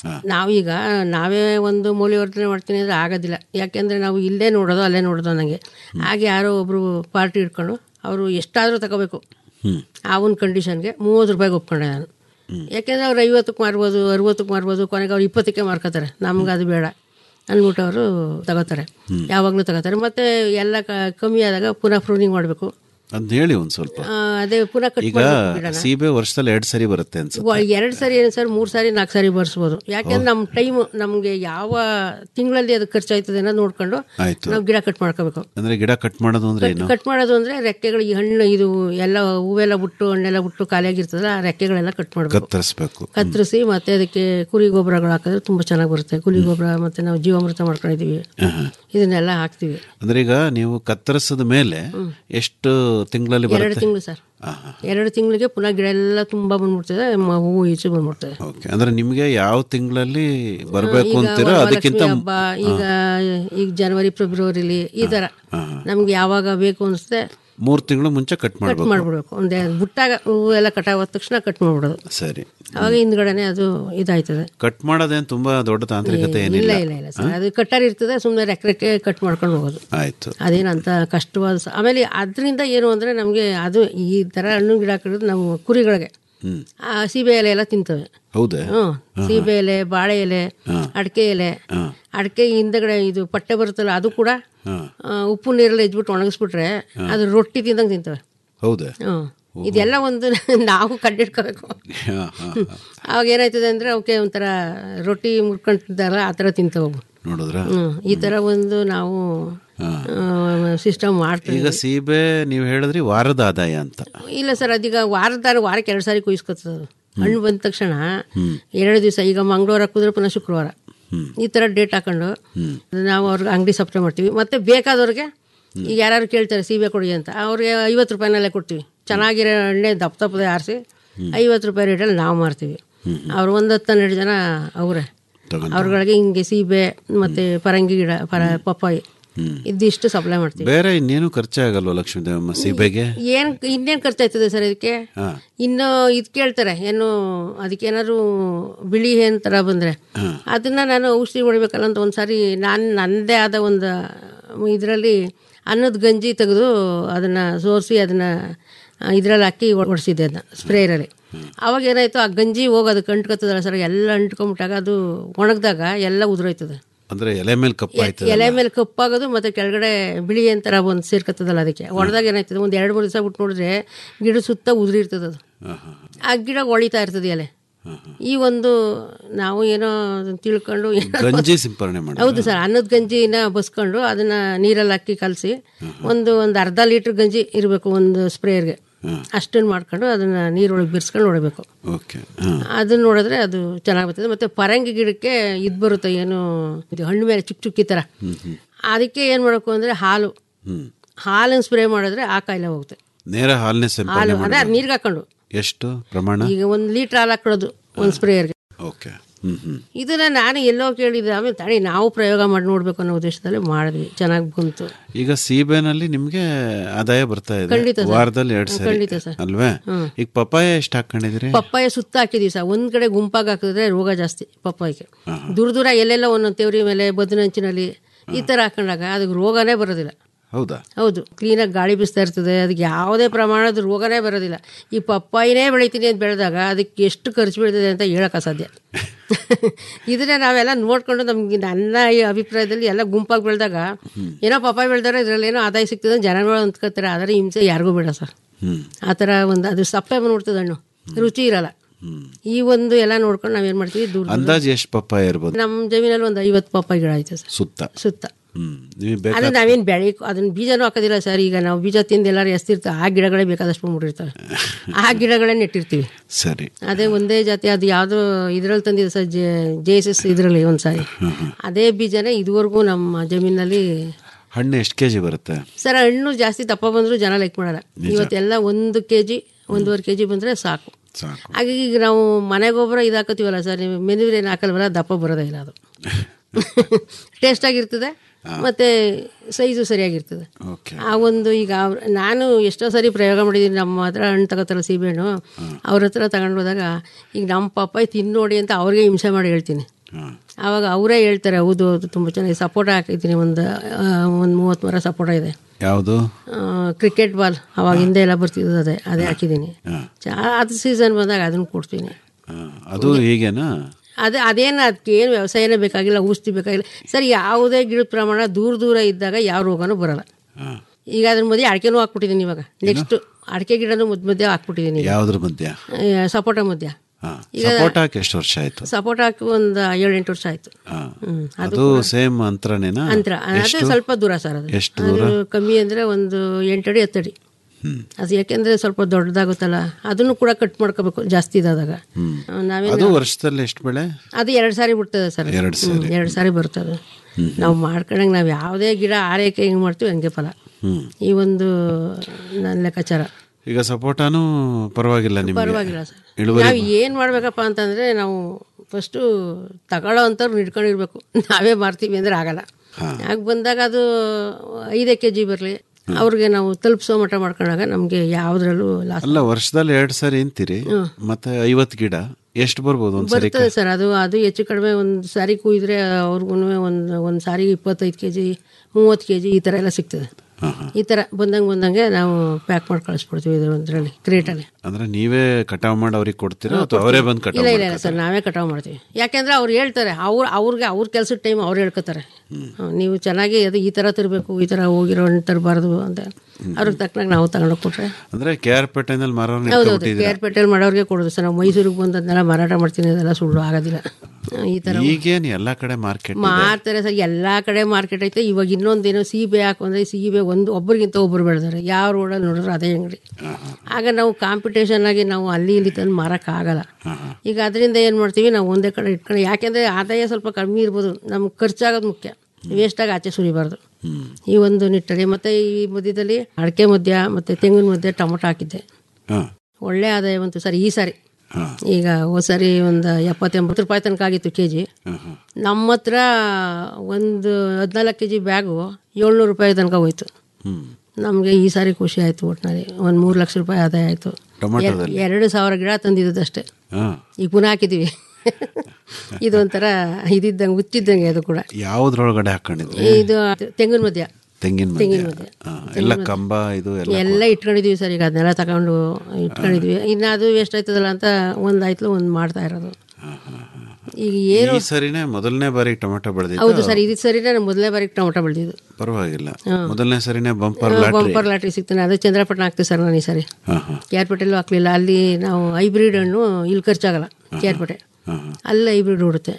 ನಾವೀಗ ನಾವೇ ಒಂದು ಮೌಲ್ಯವರ್ಧನೆ ಮಾಡ್ತೀನಿ ಅಂದರೆ ಆಗೋದಿಲ್ಲ ಯಾಕೆಂದರೆ ನಾವು ಇಲ್ಲೇ ನೋಡೋದು ಅಲ್ಲೇ ನೋಡೋದು ನನಗೆ ಹಾಗೆ ಯಾರೋ ಒಬ್ಬರು ಪಾರ್ಟಿ ಇಟ್ಕೊಂಡು ಅವರು ಎಷ್ಟಾದರೂ ತಗೋಬೇಕು ಹ್ಮ್ ಆ ಒಂದು ಕಂಡೀಷನ್ಗೆ ಮೂವತ್ತು ರೂಪಾಯಿಗೆ ಒಪ್ಕೊಂಡೆ ನಾನು ಯಾಕೆಂದರೆ ಅವ್ರು ಐವತ್ತಕ್ಕೆ ಮಾರ್ಬೋದು ಅರುವತ್ತಕ್ಕೆ ಮಾರ್ಬೋದು ಕೊನೆಗೆ ಅವ್ರು ಇಪ್ಪತ್ತಕ್ಕೆ ಮಾರ್ಕೋತಾರೆ ನಮ್ಗೆ ಅದು ಬೇಡ ಅಂದ್ಬಿಟ್ಟು ಅವರು ತಗೋತಾರೆ ಯಾವಾಗಲೂ ತಗೋತಾರೆ ಮತ್ತು ಎಲ್ಲ ಕ- ಕಮ್ಮಿ ಆದಾಗ ಪುನಃ ಪ್ರೂನಿಂಗ್ ಮಾಡಬೇಕು ಅದ್ ಹೇಳಿ ಒಂದ್ ಸ್ವಲ್ಪ ಅದೇ ಪುನಃ ಕಟ್ ಈಗ ಮಾಡಬೇಕು ಗಿಡನ ಸೀಬೆ ವರ್ಷದಲ್ಲಿ ಎರಡ್ ಸರಿ ಬರುತ್ತೆ ಅನ್ಸುತ್ತೆ ಎರಡು ಸರಿ ಏನು ಸರ್ ಮೂರು ಸಾರಿ ನಾಲ್ಕು ಸಾರಿ ಬರ್ಸ್ಬೋದು ಯಾಕೆಂದ್ರೆ ನಮ್ಮ ಟೈಮ್ ನಮಗೆ ಯಾವ ತಿಂಗಳಲ್ಲಿ ಅದು ಖರ್ಚಾಯ್ತದೆ ಅನ್ನೋದು ನೋಡ್ಕೊಂಡು ಆಯ್ತು ನಾವು ಗಿಡ ಕಟ್ ಮಾಡ್ಕೋಬೇಕು ಅಂದ್ರೆ ಗಿಡ ಕಟ್ ಮಾಡೋದು ಅಂದ್ರೆ ಏನು ಕಟ್ ಮಾಡೋದು ಅಂದ್ರೆ ರೆಕ್ಕೆಗಳು ಈ ಹಣ್ಣು ಇದು ಎಲ್ಲ ಹೂವೆಲ್ಲ ಬಿಟ್ಟು ಹಣ್ಣೆಲ್ಲ ಬಿಟ್ಟು ಖಾಲಿಯಾಗಿರ್ತದಲ್ಲ ಆ ರೆಕ್ಕೆಗಳೆಲ್ಲ ಕಟ್ ಮಾಡಬೇಕು ಕತ್ತರಿಸ್ಬೇಕು ಕತ್ತರಿಸಿ ಮತ್ತೆ ಅದಕ್ಕೆ ಕುರಿ ಗೊಬ್ಬರಗಳು ಹಾಕಿದ್ರೆ ತುಂಬಾ ಚೆನ್ನಾಗಿ ಬರುತ್ತೆ ಕುರಿ ಗೊಬ್ಬರ ಮತ್ತೆ ನಾವು ಜೀವಾಮೃತ ಮಾಡ್ಕೊಂಡಿದೀವಿ ಇದನ್ನೆಲ್ಲ ಹಾಕ್ತಿವಿ ಅಂದ್ರೆ ಈಗ ನೀವು ಕತ್ತರಿಸಿದ ಮೇಲೆ ಎಷ್ಟು ತಿಂಗಳಲ್ಲಿ ಎರಡು ಬರುತ್ತೆ ತಿಂಗಳು ಸರ್ ಎರಡು ತಿಂಗಳಿಗೆ ಪುನಃ ಗಿಡ ಎಲ್ಲ ತುಂಬಾ ಬಂದ್ಬಿಡ್ತದೆ ಮ- ಹೂವು ಈಚೆ ಬಂದ್ಬಿಡ್ತದೆ ಓಕೆ ಅಂದ್ರೆ ನಿಮ್ಗೆ ಯಾವ ತಿಂಗಳಲ್ಲಿ ಬರ್ಬೇಕು ಈಗ ಅಂತೀರೋ ವರಮಹಾಲಕ್ಷ್ಮಿ ಅದಕ್ಕಿಂತ ಹಬ್ಬ ಈಗ ಈಗ ಜನವರಿ ಫೆಬ್ರವರಿಲಿ ಈ ತರ ನಮ್ಗೆ ಯಾವಾಗ ಬೇಕು ಅನಿಸುತ್ತೆ ಮೂರು ತಿಂಗಳು ಮುಂಚೆ ಕಟ್ ಕಟ್ ಮಾಡ್ಬೇಕು ಮಾಡ್ಬಿಡ್ಬೇಕು ಒಂದೇ ಬುಟ್ಟಾಗ ಹೂವು ಎಲ್ಲ ಕಟಾವಾದ ತಕ್ಷಣ ಕಟ್ ಮಾಡ್ಬಿಡೋದು ಸರಿ ಅವಾಗ ಹಿಂದ್ಗಡೆನೆ ಅದು ಇದಾಯ್ತದೆ ಕಟ್ ಮಾಡೋದೇನು ತುಂಬಾ ದೊಡ್ಡ ತಾಂತ್ರಿಕತೆ ಇಲ್ಲ ಏನಿಲ್ಲ ಇಲ್ಲ ಇಲ್ಲ ಸರ್ ಅದು ಕಟ್ಟಾರಿ ಇರ್ತದೆ ಸುಮ್ಮನೆ ರೆಕ್ರೆಕ್ಕೆ ಕಟ್ ಮಾಡ್ಕೊಂಡು ಹೋಗೋದು ಆಯ್ತು ಅದೇನಂತ ಕಷ್ಟವಾದ ಸ- ಆಮೇಲೆ ಅದರಿಂದ ಏನು ಅಂದರೆ ನಮಗೆ ಅದು ಈ ಥರ ಹಣ್ಣು ಗಿಡ ಹಾಕಿರೋದು ನಾವು ಕುರಿಗಳಿಗೆ ಹ್ಮ್ ಆ ಸೀಬೆ ಎಲೆ ಎಲ್ಲ ತಿಂತವೆ ಹೌದೇ ಹ್ಞೂ ಸೀಬೆ ಎಲೆ ಬಾಳೆ ಎಲೆ ಅಡಿಕೆ ಎಲೆ ಅಡಿಕೆ ಹಿಂದಗಡೆ ಇದು ಪಟ್ಟೆ ಬರುತ್ತಲ್ಲ ಅದು ಕೂಡ ಆ, ಉಪ್ಪು ನೀರಲ್ಲಿ ಹೆಜ್ಬಿಟ್ಟು ಒಣಗಿಸ್ಬಿಟ್ರೆ ಅದು ರೊಟ್ಟಿ ತಿಂದಂಗೆ ತಿಂತವೆ ಹೌದೇ ಹ್ಞೂ ಇದೆಲ್ಲ ಒಂದು ನಾವು ಕಂಡಿಡ್ಕೋಬೇಕು ಹಾ, ಹಾ, ಹಾ. ಅವಾಗ ಏನಾಯ್ತದೆ ಅಂದರೆ ಅವಕ್ಕೆ ಒಂಥರ ರೊಟ್ಟಿ ಮುರ್ಕೊಂತಿದ್ದಾರಲ್ಲ ಆ ಥರ ತಿಂತವೆ ಅವು. ನೋಡಿದ್ರ ಹ್ಞೂ ಈ ಥರ ಒಂದು ನಾವು ಸಿಸ್ಟಮ್ ಮಾಡ್ತೀವಿ ಈಗ ಸೀಬೆ ನೀವು ಹೇಳಿದ್ರಿ ವಾರದ ಆದಾಯ ಅಂತ ಇಲ್ಲ ಸರ್ ಅದೀಗ ವಾರದಾರ ವಾರಕ್ಕೆ ಎರಡು ಸಾರಿ ಕುಯ್ಸ್ಕೊತದ ಅದು. ಹಣ್ಣು ಬಂದ ತಕ್ಷಣ ಎರಡು ದಿವಸ ಈಗ ಮಂಗಳವಾರ ಹಾಕಿದ್ರೆ ಪುನಃ ಶುಕ್ರವಾರ ಈ ಥರ ಡೇಟ್ ಹಾಕೊಂಡು ನಾವು ಅವ್ರಿಗೆ ಅಂಗಡಿ ಸಪ್ಲೈ ಮಾಡ್ತೀವಿ ಮತ್ತೆ ಬೇಕಾದವ್ರಿಗೆ ಈಗ ಯಾರು ಕೇಳ್ತಾರೆ ಸೀಬೆ ಕೊಡಿ ಅಂತ ಅವ್ರಿಗೆ ಐವತ್ತು ರೂಪಾಯಿನಲ್ಲೇ ಕೊಡ್ತೀವಿ ಚೆನ್ನಾಗಿರೋ ಹಣ್ಣೆ ದಪ್ಪ ದಪ್ಪದೆ ಆರಿಸಿ ಐವತ್ತು ರೂಪಾಯಿ ರೇಟಲ್ಲಿ ನಾವು ಮಾರ್ತೀವಿ ಅವ್ರು ಒಂದು ಹತ್ತು ಹನ್ನೆರಡು ಜನ ಅವರೇ ಅವ್ರಗಳಿಗೆ ಹಿಂಗೆ ಸೀಬೆ ಮತ್ತು ಪರಂಗಿ ಗಿಡ ಪರ ಪಪ್ಪಾಯಿ ಇದಿಷ್ಟು ಸಪ್ಲೈ ಮಾಡ್ತೀವಿ ಬೇರೆ ಇನ್ನೇನು ಖರ್ಚೇ ಆಗಲ್ವಾ ಲಕ್ಷ್ಮೀ ದೇವಮ್ಮ ಸೀಬೆಗೆ ಏನ್ ಇನ್ನೇನು ಖರ್ಚಾಯ್ತದೆ ಸರ್ ಇದಕ್ಕೆ ಹಾ. ಇನ್ನು ಇದು ಕೇಳ್ತಾರೆ ಏನು ಅದಕ್ಕೇನಾದ್ರು ಬಿಳಿ ಏನ್ ಥರ ಬಂದರೆ ಅದನ್ನ ನಾನು ಔಷಧಿ ಹೊಡಿಬೇಕಲ್ಲ ಅಂತ ಒಂದು ಸಾರಿ ನಾನು ನನ್ನದೇ ಆದ ಒಂದು ಇದರಲ್ಲಿ ಅನ್ನದ ಗಂಜಿ ತೆಗೆದು ಅದನ್ನು ಸೋರಿಸಿ ಅದನ್ನು ಇದರಲ್ಲಿ ಹಾಕಿ ಹೊಡಿಸಿದ್ದೆ ಅದನ್ನ ಸ್ಪ್ರೇಯರಲ್ಲಿ ಅವಾಗ ಏನಾಯ್ತು ಆ ಗಂಜಿ ಹೋಗೋದು ಕಂಟ್ಕೊತದಲ್ಲ ಸರ್ ಎಲ್ಲ ಅಂಟ್ಕೊಂಬಿಟ್ಟಾಗ ಅದು ಒಣಗಿದಾಗ ಎಲ್ಲ ಉದುರೋಯ್ತದೆ ಅಂದ್ರೆ ಎಲೆ ಮೇಲೆ ಕಪ್ಪಾಯ್ತು ಎಲೆ ಮೇಲೆ ಕಪ್ಪಾಗೋದು ಮತ್ತೆ ಕೆಳಗಡೆ ಬಿಳಿ ಅಂತರ ಒಂದು ಸೇರ್ಕತ್ತದಲ್ಲ ಅದಕ್ಕೆ ಒಣದಾಗ ಏನಾಯ್ತದೆ ಒಂದು ಎರಡು ಮೂರು ದಿವಸ ಬಿಟ್ಟು ನೋಡಿದ್ರೆ ಗಿಡ ಸುತ್ತ ಉದುರಿರ್ತದೆ ಅದು ಆ ಗಿಡ ಒಳಿತಾ ಇರ್ತದೆ ಎಲೆ ಈ ಒಂದು ನಾವು ಏನೋ ಅದನ್ನ ತಿಳ್ಕೊಂಡು ಏನೋ ಗಂಜಿ ಸಿಂಪರಣೆ ಮಾಡಿ ಹೌದು ಸರ್ ಅನ್ನದ ಗಂಜಿನ ಬಸ್ಕೊಂಡು ಅದನ್ನ ನೀರಲ್ಲಿ ಹಾಕಿ ಕಲಸಿ ಒಂದು ಒಂದು ಅರ್ಧ ಲೀಟ್ರ್ ಗಂಜಿ ಇರಬೇಕು ಒಂದು ಸ್ಪ್ರೇಯರ್ಗೆ ಅಷ್ಟನ್ನು ಮಾಡ್ಕೊಂಡು ಅದನ್ನ ನೀರೊಳಗೆ ಬಿರ್ಸ್ಕೊಂಡು ನೋಡಬೇಕು ಓಕೆ ಅದನ್ನ ನೋಡಿದ್ರೆ ಅದು ಚೆನ್ನಾಗಿ ಬರ್ತದೆ ಮತ್ತೆ ಪರಂಗಿ ಗಿಡಕ್ಕೆ ಇದು ಬರುತ್ತೆ ಏನು ಇದು ಹಣ್ಣು ಮೇಲೆ ಚಿಕ್ಕ ಚಿಕ್ಕಿ ಥರ ಅದಕ್ಕೆ ಏನು ಮಾಡಬೇಕು ಅಂದರೆ ಹಾಲು ಹಾಲನ್ನು ಸ್ಪ್ರೇ ಮಾಡಿದ್ರೆ ಆ ಕಾಯಿಲೆ ಹೋಗುತ್ತೆ ನೇರ ಹಾಲನ್ನೇ ಸಿಂಪರಣೆ ಹಾಲು ಮಾಡಿ ಅದೇ ನೀರ್ಗೆ ಹಾಕೊಂಡು ಎಷ್ಟು ಪ್ರಮಾಣ ಈಗ ಒಂದು ಲೀಟ್ರ್ ಹಾಲು ಹಾಕೊಳ್ಳೋದು ಒಂದು ಸ್ಪ್ರೇಯರ್ಗೆ ಓಕೆ ಹ್ಮ್ ಹ್ಮ್ ಇದನ್ನ ನಾನು ಎಲ್ಲೋ ಕೇಳಿದ್ದೆ ಆಮೇಲೆ ತಡಿ ನಾವು ಪ್ರಯೋಗ ಮಾಡಿ ನೋಡ್ಬೇಕು ಅನ್ನೋ ಉದ್ದೇಶದಲ್ಲಿ ಮಾಡಿದ್ವಿ ಚೆನ್ನಾಗಿ ಬಂತು ಈಗ ಸೀಬೆನಲ್ಲಿ ನಿಮ್ಗೆ ಆದಾಯ ಬರ್ತಾ ಖಂಡಿತ ಇದೆ ಸರ್. ವಾರದಲ್ಲಿ ಎರಡ್ ಸರಿ ಖಂಡಿತ ಸರ್. ಅಲ್ವೇ ಹ್ಮ್. ಈಗ ಪಪ್ಪಾಯ ಎಷ್ಟು ಹಾಕೊಂಡಿದ್ರಿ ಪಪ್ಪಾಯ ಸುತ್ತ ಹಾಕಿದೀವಿ ಸರ್ ಒಂದ್ ಕಡೆ ಗುಂಪಾಗಿ ಹಾಕಿದ್ರೆ ರೋಗ ಜಾಸ್ತಿ ಪಪ್ಪಾಯಿಗೆ ದೂರ ದೂರ ಎಲ್ಲೆಲ್ಲ ಒಂದೊಂದು ತೆವರಿ ಮೇಲೆ ಬದನಂಚಿನಲ್ಲಿ ಈ ಥರ ಹಾಕೊಂಡಾಗ ಅದಕ್ಕೆ ರೋಗನೇ ಬರೋದಿಲ್ಲ ಹೌದಾ ಹೌದು ಕ್ಲೀನಾಗಿ ಗಾಳಿ ಬೀಸ್ತಾ ಇರ್ತದೆ ಅದಕ್ಕೆ ಯಾವುದೇ ಪ್ರಮಾಣದ ರೋಗನೇ ಬರೋದಿಲ್ಲ ಈ ಪಪ್ಪಾಯಿನೇ ಬೆಳಿತೀನಿ ಅಂತ ಬೆಳೆದಾಗ ಅದಕ್ಕೆ ಎಷ್ಟು ಖರ್ಚು ಬೀಳ್ತದೆ ಅಂತ ಹೇಳಕ್ಕೆ ಅಸಾಧ್ಯ ಇದನ್ನ ನಾವೆಲ್ಲ ನೋಡ್ಕೊಂಡು ನಮ್ಗೆ ನನ್ನ ಈ ಅಭಿಪ್ರಾಯದಲ್ಲಿ ಎಲ್ಲ ಗುಂಪಾಗಿ ಬೆಳೆದಾಗ ಏನೋ ಪಪ್ಪಾಯಿ ಬೆಳೆದಾರೆ ಇದರಲ್ಲಿ ಏನೋ ಆದಾಯ ಸಿಗ್ತದೆ ಅಂತ ಜನಗಳು ಅಂದ್ಕೋತಾರೆ ಆದರೆ ಹಿಂಸೆ ಯಾರಿಗೂ ಬೇಡ ಸರ್ ಹ್ಮ್ ಆ ಥರ ಒಂದು ಅದು ಸಪ್ಪೆ ಬಂದ್ಬಿಡ್ತದೆ ಹಣ್ಣು ರುಚಿ ಇರಲ್ಲ ಈ ಒಂದು ಎಲ್ಲ ನೋಡ್ಕೊಂಡು ನಾವೇನು ಮಾಡ್ತೀವಿ ದೂರ ದೂರ- ಅಂದಾಜು ಎಷ್ಟು ಪಪ್ಪಾಯ ಇರ್ಬೋದು ನಮ್ಮ ಜಮೀನಲ್ಲಿ ಒಂದು ಐವತ್ತು ಪಪ್ಪಾಯಿ ಗಿಡ ಐತೆ ಸರ್ ಸುತ್ತ ಸುತ್ತ ಹ್ಮ್ ನೀವು ಅದು ಬೇಕಾದ ನಾವೇನು ಬೆಳೆ ಅದನ್ನ ಬೀಜನೂ ಹಾಕೋದಿಲ್ಲ ಸರ್ ಈಗ ನಾವು ಬೀಜ ತಿಂದು ಎಲ್ಲರೂ ಎಸ್ತಿರ್ತಾರೆ ಆ ಗಿಡಗಳೇ ಬೇಕಾದಷ್ಟು ಬಂದ್ಬಿಟ್ಟಿರ್ತವೆ ಆ ಗಿಡಗಳೇ ನೆಟ್ಟಿರ್ತೀವಿ ಸರಿ ಅದೇ ಒಂದೇ ಜಾತಿ ಅದು ಯಾವುದೋ ಇದ್ರಲ್ಲಿ ತಂದಿದೆ sir J J S S ಇದರಲ್ಲಿ ಒಂದು ಸಾರಿ ಅದೇ ಬೀಜನೇ ಇದುವರೆಗೂ ನಮ್ಮ ಜಮೀನಲ್ಲಿ ಹಣ್ಣು ಎಷ್ಟು ಕೆಜಿ ಬರುತ್ತೆ ಸರ್ ಹಣ್ಣು ಜಾಸ್ತಿ ದಪ್ಪ ಬಂದರೂ ಜನ ಲೈಕ್ ಮಾಡಲ್ಲ ಇವತ್ತೆಲ್ಲ ಒಂದು ಕೆ ಜಿ ಒಂದೂವರೆ ಕೆ ಜಿ ಬಂದರೆ ಸಾಕು ಸಾಕು ಹಾಗಾಗಿ ಈಗ ನಾವು ಮನೆ ಗೊಬ್ಬರ ಇದು ಹಾಕೋತೀವಲ್ಲ ಸರ್ ನೀವು ಮೆನುವಿರೇನು ಹಾಕಲ್ವಲ್ಲ ದಪ್ಪ ಬರೋದೇ ಇಲ್ಲ ಅದು ಟೇಸ್ಟಾಗಿರ್ತದೆ ಮತ್ತು ಸೈಜು ಸರಿಯಾಗಿರ್ತದೆ ಓಕೆ ಆ ಒಂದು ಈಗ ಅವ್ರ್- ನಾನು ಎಷ್ಟೋ ಸರಿ ಪ್ರಯೋಗ ಮಾಡಿದ್ದೀನಿ ನಮ್ಮ ಹತ್ರ ಹಣ್ಣು ತಗೋತಾರ ಸೀಬೆಹಣ್ಣು ಅವ್ರ ಹತ್ರ ತಗೊಂಡು ಹೋದಾಗ ಈಗ ನಮ್ಮ ಪಪ್ಪಾಯಿ ತಿಂದು ನೋಡಿ ಅಂತ ಅವ್ರಿಗೆ ಹಿಂಸೆ ಮಾಡಿ ಹೇಳ್ತೀನಿ ಆವಾಗ ಅವರೇ ಹೇಳ್ತಾರೆ ಹೌದು ಹೌದು ತುಂಬ ಚೆನ್ನಾಗಿ ಸಪೋಟ ಹಾಕಿದ್ದೀನಿ ಒಂದು ಒಂದು ಮೂವತ್ತು ಮರ ಸಪೋಟ ಇದೆ ಯಾವುದು ಕ್ರಿಕೆಟ್ ಬಾಲ್ ಅವಾಗ ಹಿಂದೆ ಎಲ್ಲ ಬರ್ತಿದ್ದು ಅದೇ ಅದೇ ಹಾಕಿದ್ದೀನಿ ಚಾ ಅದು ಸೀಸನ್ ಬಂದಾಗ ಅದನ್ನು ಕೊಡ್ತೀನಿ ಅದು ಹೀಗೇನಾ ಅದೇ ಅದೇನು ಅದಕ್ಕೆ ಏನು ವ್ಯವಸಾಯನೇ ಬೇಕಾಗಿಲ್ಲ ಔಷಧಿ ಬೇಕಾಗಿಲ್ಲ ಸರ್ ಯಾವುದೇ ಗಿಡದ ಪ್ರಮಾಣ ದೂರ ದೂರ ಇದ್ದಾಗ ಯಾವ ರೋಗನೂ ಬರಲ್ಲ ಈಗ ಅದ್ರ ಮಧ್ಯೆ ಅಡಿಕೆನೂ ಹಾಕ್ಬಿಟ್ಟಿದ್ದೀನಿ ಇವಾಗ ನೆಕ್ಸ್ಟ್ ಅಡಿಕೆ ಗಿಡನೂ ಮಧ್ಯ ಮಧ್ಯೆ ಹಾಕ್ಬಿಟ್ಟಿದ್ದೀನಿ ಯಾವ್ದ್ರ ಮಧ್ಯ ಆ, ಸಪೋಟ ಮಧ್ಯ ಹಾ ಈಗ ಸಪೋಟ ಹಾಕಿ ಎಷ್ಟು ವರ್ಷ ಆಯ್ತು ಸಪೋಟ ಹಾಕಿ ಒಂದು ಏಳೆಂಟು ವರ್ಷ ಆಯ್ತು ಹಾ. ಹ್ಮ್, ಅದು ಸೇಮ್ ಅಂತರನೇನಾ ಅಂತರ ಅದು ಸ್ವಲ್ಪ ದೂರ ಸರ್ ಅದು ಎಷ್ಟು ಅದು ದೂರ ಕಮ್ಮಿ ಅಂದರೆ ಒಂದು ಎಂಟಡಿ ಹತ್ತಡಿ ಅದು ಯಾಕೆಂದ್ರೆ ಸ್ವಲ್ಪ ದೊಡ್ಡದಾಗುತ್ತಲ್ಲ ಅದನ್ನು ಕೂಡ ಕಟ್ ಮಾಡ್ಕೋಬೇಕು ಜಾಸ್ತಿ ಇದಾದಾಗ ನಾವೇನು ಅದು ವರ್ಷದಲ್ಲಿ ಎಷ್ಟು ಬೆಳೆ ಅದು ಎರಡು ಸಾರಿ ಬಿಡ್ತದೆ ಸರ್ ಎರಡ್ ಸಾರಿ. ಎರಡು ಸಾರಿ ಬರ್ತದೆ ನಾವು ಮಾಡ್ಕೊಂಡಂಗೆ ನಾವು ಯಾವುದೇ ಗಿಡ ಆರೈಕೆ ಹೆಂಗೆ ಮಾಡ್ತೀವಿ ಹಂಗೆ ಫಲ ಹ್ಮ್ ಈ ಒಂದು ನನ್ನ ಲೆಕ್ಕಾಚಾರ ಈಗ ಸಪೋಟಾನು ಪರವಾಗಿಲ್ಲ ನಿಮ್ಗೆ ಪರವಾಗಿಲ್ಲ ಸರ್ ಇಳುವರಿ ನಾವು ಏನು ಮಾಡ್ಬೇಕಪ್ಪ ಅಂತಂದರೆ ನಾವು ಫಸ್ಟು ತಗೊಳ್ಳೋ ಅಂಥವ್ರು ಹಿಡ್ಕೊಂಡಿರ್ಬೇಕು ನಾವೇ ಮಾರ್ತೀವಿ ಅಂದರೆ ಆಗಲ್ಲ ಆಗ ಬಂದಾಗ ಅದು ಐದೇ ಕೆ ಜಿ ಬರಲಿ ಅವ್ರಿಗೆ ನಾವು ತಲುಪಿಸೋ ಮಟ್ಟ ಮಾಡ್ಕೊಂಡಾಗ ನಮಗೆ ಯಾವುದ್ರಲ್ಲೂ ಲಾಸ್ ಅಲ್ಲ ವರ್ಷದಲ್ಲಿ ಎರಡ್ ಸಾರಿ ಇಂತೀರಿ ಮತ್ತೆ ಐವತ್ ಗಿಡ ಎಷ್ಟು ಬರ್ಬೋದು ಒಂದ್ ಸರಿ ಬರ್ತದೆ ಸರ್ ಅದು ಅದು ಹೆಚ್ಚು ಕಡಿಮೆ ಒಂದು ಸಾರಿ ಕುಯ್ದ್ರೆ ಅವ್ರಿಗೂ ಒಂದು ಒಂದು ಸಾರಿ ಇಪ್ಪತ್ತೈದು ಕೆ ಜಿ ಮೂವತ್ತು ಕೆ ಜಿ ಈ ಥರ ಎಲ್ಲ ಸಿಗ್ತದೆ ಈ ಥರ ಬಂದಂಗೆ ಬಂದಂಗೆ ನಾವು ಪ್ಯಾಕ್ ಮಾಡಿ ಕಳಿಸ್ಬಿಡ್ತೀವಿ ಇದರಲ್ಲಿ ಕ್ರೇಟಲ್ಲಿ ಅಂದ್ರೆ ನೀವೇ ಕಟಾವ್ ಮಾಡಿ ಅವ್ರಿಗೆ ಕೊಡ್ತೀರಾ ಅಥವಾ ಅವರೇ ಬಂದು ಕಟಾವ್ ಇಲ್ಲ ಇಲ್ಲ ಇಲ್ಲ ಸರ್ ನಾವೇ ಕಟಾವು ಮಾಡ್ತೀವಿ ಯಾಕೆಂದ್ರೆ ಅವ್ರು ಹೇಳ್ತಾರೆ ಅವ್ರು ಅವ್ರಿಗೆ ಅವ್ರ ಕೆಲಸದ ಟೈಮ್ ಅವ್ರು ಹೇಳ್ಕೊತಾರೆ ಹ್ಮ್, ನೀವು ಚೆನ್ನಾಗಿ ಅದು ಈ ಥರ ತರಬೇಕು ಈ ಥರ ಹೋಗಿರೋ ಹಣ್ಣು ತರಬಾರ್ದು ಅಂತ ಅವ್ರಿಗೆ ತಕ್ಕನಾಗ ನಾವು ತಗೊಂಡೋಗಿ ಕೊಟ್ರೆ ಅಂದ್ರೆ ಕೆ ಆರ್ ಪೇಟೆನಲ್ಲಿ ಮರವನ್ನು ಹೌದೌದು ಇಟ್ಕೊಂಡ್ಬಿಟ್ಟಿದ್ದೀರಾ ಕೆ ಆರ್ ಪೇಟೆಯಲ್ಲಿ ಮಾಡೋರಿಗೆ ಕೊಡೋದು ಸರ್ ನಾವು ಮೈಸೂರಿಗೆ ಬಂದದ್ನೆಲ್ಲ ಮಾರಾಟ ಮಾಡ್ತೀನಿ ಅದೆಲ್ಲ ಸುಳ್ಳು ಆಗೋದಿಲ್ಲ ಹ್ಮ್, ಈ ಥರ ಈಗೇನ್ ಎಲ್ಲಾ ಕಡೆ ಮಾರ್ಕೆಟ್ ಮಾರ್ತಾರೆ ಸರ್ ಎಲ್ಲ ಕಡೆ ಮಾರ್ಕೆಟ್ ಐತೆ ಇವಾಗ ಇನ್ನೊಂದೇನೋ ಸೀಬೆ ಹಾಕು ಅಂದರೆ ಸೀಬೆ ಒಂದು ಒಬ್ರಿಗಿಂತ ಒಬ್ರು ಬೆಳೆದಾರೆ ಯಾವ ರೋಡಲ್ಲಿ ನೋಡಿದ್ರು ಅದೇ ಅಂಗಡಿ ಆಗ ನಾವು ಕಾಂಪಿಟೇಷನ್ ಆಗಿ ನಾವು ಅಲ್ಲಿ ಇಲ್ಲಿ ತಂದು ಮಾರೋಕ್ಕಾಗಲ್ಲ ಈಗ ಅದರಿಂದ ಏನು ಮಾಡ್ತೀವಿ ನಾವು ಒಂದೇ ಕಡೆ ಇಟ್ಕೊಂಡು ಯಾಕೆಂದರೆ ಆದಾಯ ಸ್ವಲ್ಪ ಕಡಿಮೆ ಇರ್ಬೋದು ನಮ್ಗೆ ಖರ್ಚಾಗೋದು ಮುಖ್ಯ ವೇಸ್ಟಾಗಿ ಆಚೆ ಸುರಿಬಾರ್ದು ಈ ಒಂದು ನಿಟ್ಟಲ್ಲಿ ಮತ್ತು ಈ ಮಧ್ಯದಲ್ಲಿ ಅಡಿಕೆ ಮಧ್ಯ ಮತ್ತು ತೆಂಗಿನ ಮಧ್ಯೆ ಟೊಮೊಟೊ ಹಾಕಿದ್ದೆ ಒಳ್ಳೆ ಆದಾಯ ಬಂತು ಸರ್ ಈ ಸಾರಿ ಈಗ ಹೋದ್ ಸರಿ ಒಂದು ಎಪ್ಪತ್ತೆಂಬತ್ತು ರೂಪಾಯಿ ತನಕ ಆಗಿತ್ತು ಕೆ ಜಿ ನಮ್ಮ ಹತ್ರ ಒಂದು ಹದಿನಾಲ್ಕು ಕೆ ಜಿ ಬ್ಯಾಗು ಏಳ್ನೂರು ರೂಪಾಯಿ ತನಕ ಹೋಯ್ತು ನಮಗೆ ಈ ಸಾರಿ ಖುಷಿ ಆಯಿತು ಒಟ್ಟಿನಲ್ಲಿ ಒಂದು ಮೂರು ಲಕ್ಷ ರೂಪಾಯಿ ಆದಾಯ ಆಯಿತು ಟೊಮೆಟೊದಲ್ಲಿ? ಎರಡು ಸಾವಿರ ಗಿಡ ತಂದಿದ್ದಷ್ಟೇ ಈಗ ಪುನಃ ಹಾಕಿದ್ದೀವಿ ಇದೊಂಥರ ಇದಿದ್ದಂಗೆ ಹುಚ್ಚಿದ್ದಂಗೆ ಅದು ಕೂಡ ಯಾವ್ದ್ರೊಳಗಡೆ ಹಾಕೊಂಡಿದ್ರಿ ಇದು ತೆಂಗಿನ ಮಧ್ಯ ತೆಂಗಿನ ತೆಂಗಿನ ಮಧ್ಯ ಮಧ್ಯ. ಆ, ಎಲ್ಲ ಕಂಬ ಇದು ಎಲ್ಲ ಎಲ್ಲ ಇಟ್ಕೊಂಡಿದೀವಿ ಸರ್ ಈಗ ಅದನ್ನೆಲ್ಲ ತಗೊಂಡು ಇಟ್ಕೊಂಡಿದ್ವಿ ಇನ್ನು ಅದು ವೇಸ್ಟ್ ಆಯ್ತದಲ್ಲ ಅಂತ ಒಂದು ಆಯ್ತು ಒಂದು ಮಾಡ್ತಾ ಇರೋದು ಈಗ ಏನು ಈ ಸರಿನೇ ಮೊದಲನೇ ಬಾರಿ ಟೊಮೆಟೊ ಹೌದು ಬೆಳೆದಿದ್ದು ಸರ್ ಇದು ಸರಿನೇ ನಾನು ಮೊದಲನೇ ಬಾರಿಗೆ ಟೊಮೊಟೊ ಬೆಳೆದಿದ್ದು ಪರವಾಗಿಲ್ಲ ಹಾ. ಮೊದಲನೇ ಸರಿನೇ ಬಂಪರ್ ಲಾಟ್ರಿ ಬಂಪರ್ ಲಾಟ್ರಿ ಸಿಗ್ತಾನೆ ಅದು ಚಂದ್ರಪಟ್ಟಣ ಹಾಕ್ತೀವಿ ಸರ್ ನಾನು ಈ ಸರಿ ಕೇರ್ಪೇಟೆಲ್ಲೂ ಹಾಕ್ಲಿಲ್ಲ ಅಲ್ಲಿ ನಾವು ಹೈಬ್ರಿಡ್ ಹಣ್ಣು ಇಲ್ಲಿ ಖರ್ಚಾಗಲ್ಲ ಕೇರ್ಪೇಟೆ ಅಲ್ಲಿ ಹೈಬ್ರಿಡ್ ಉಡುತ್ತೆ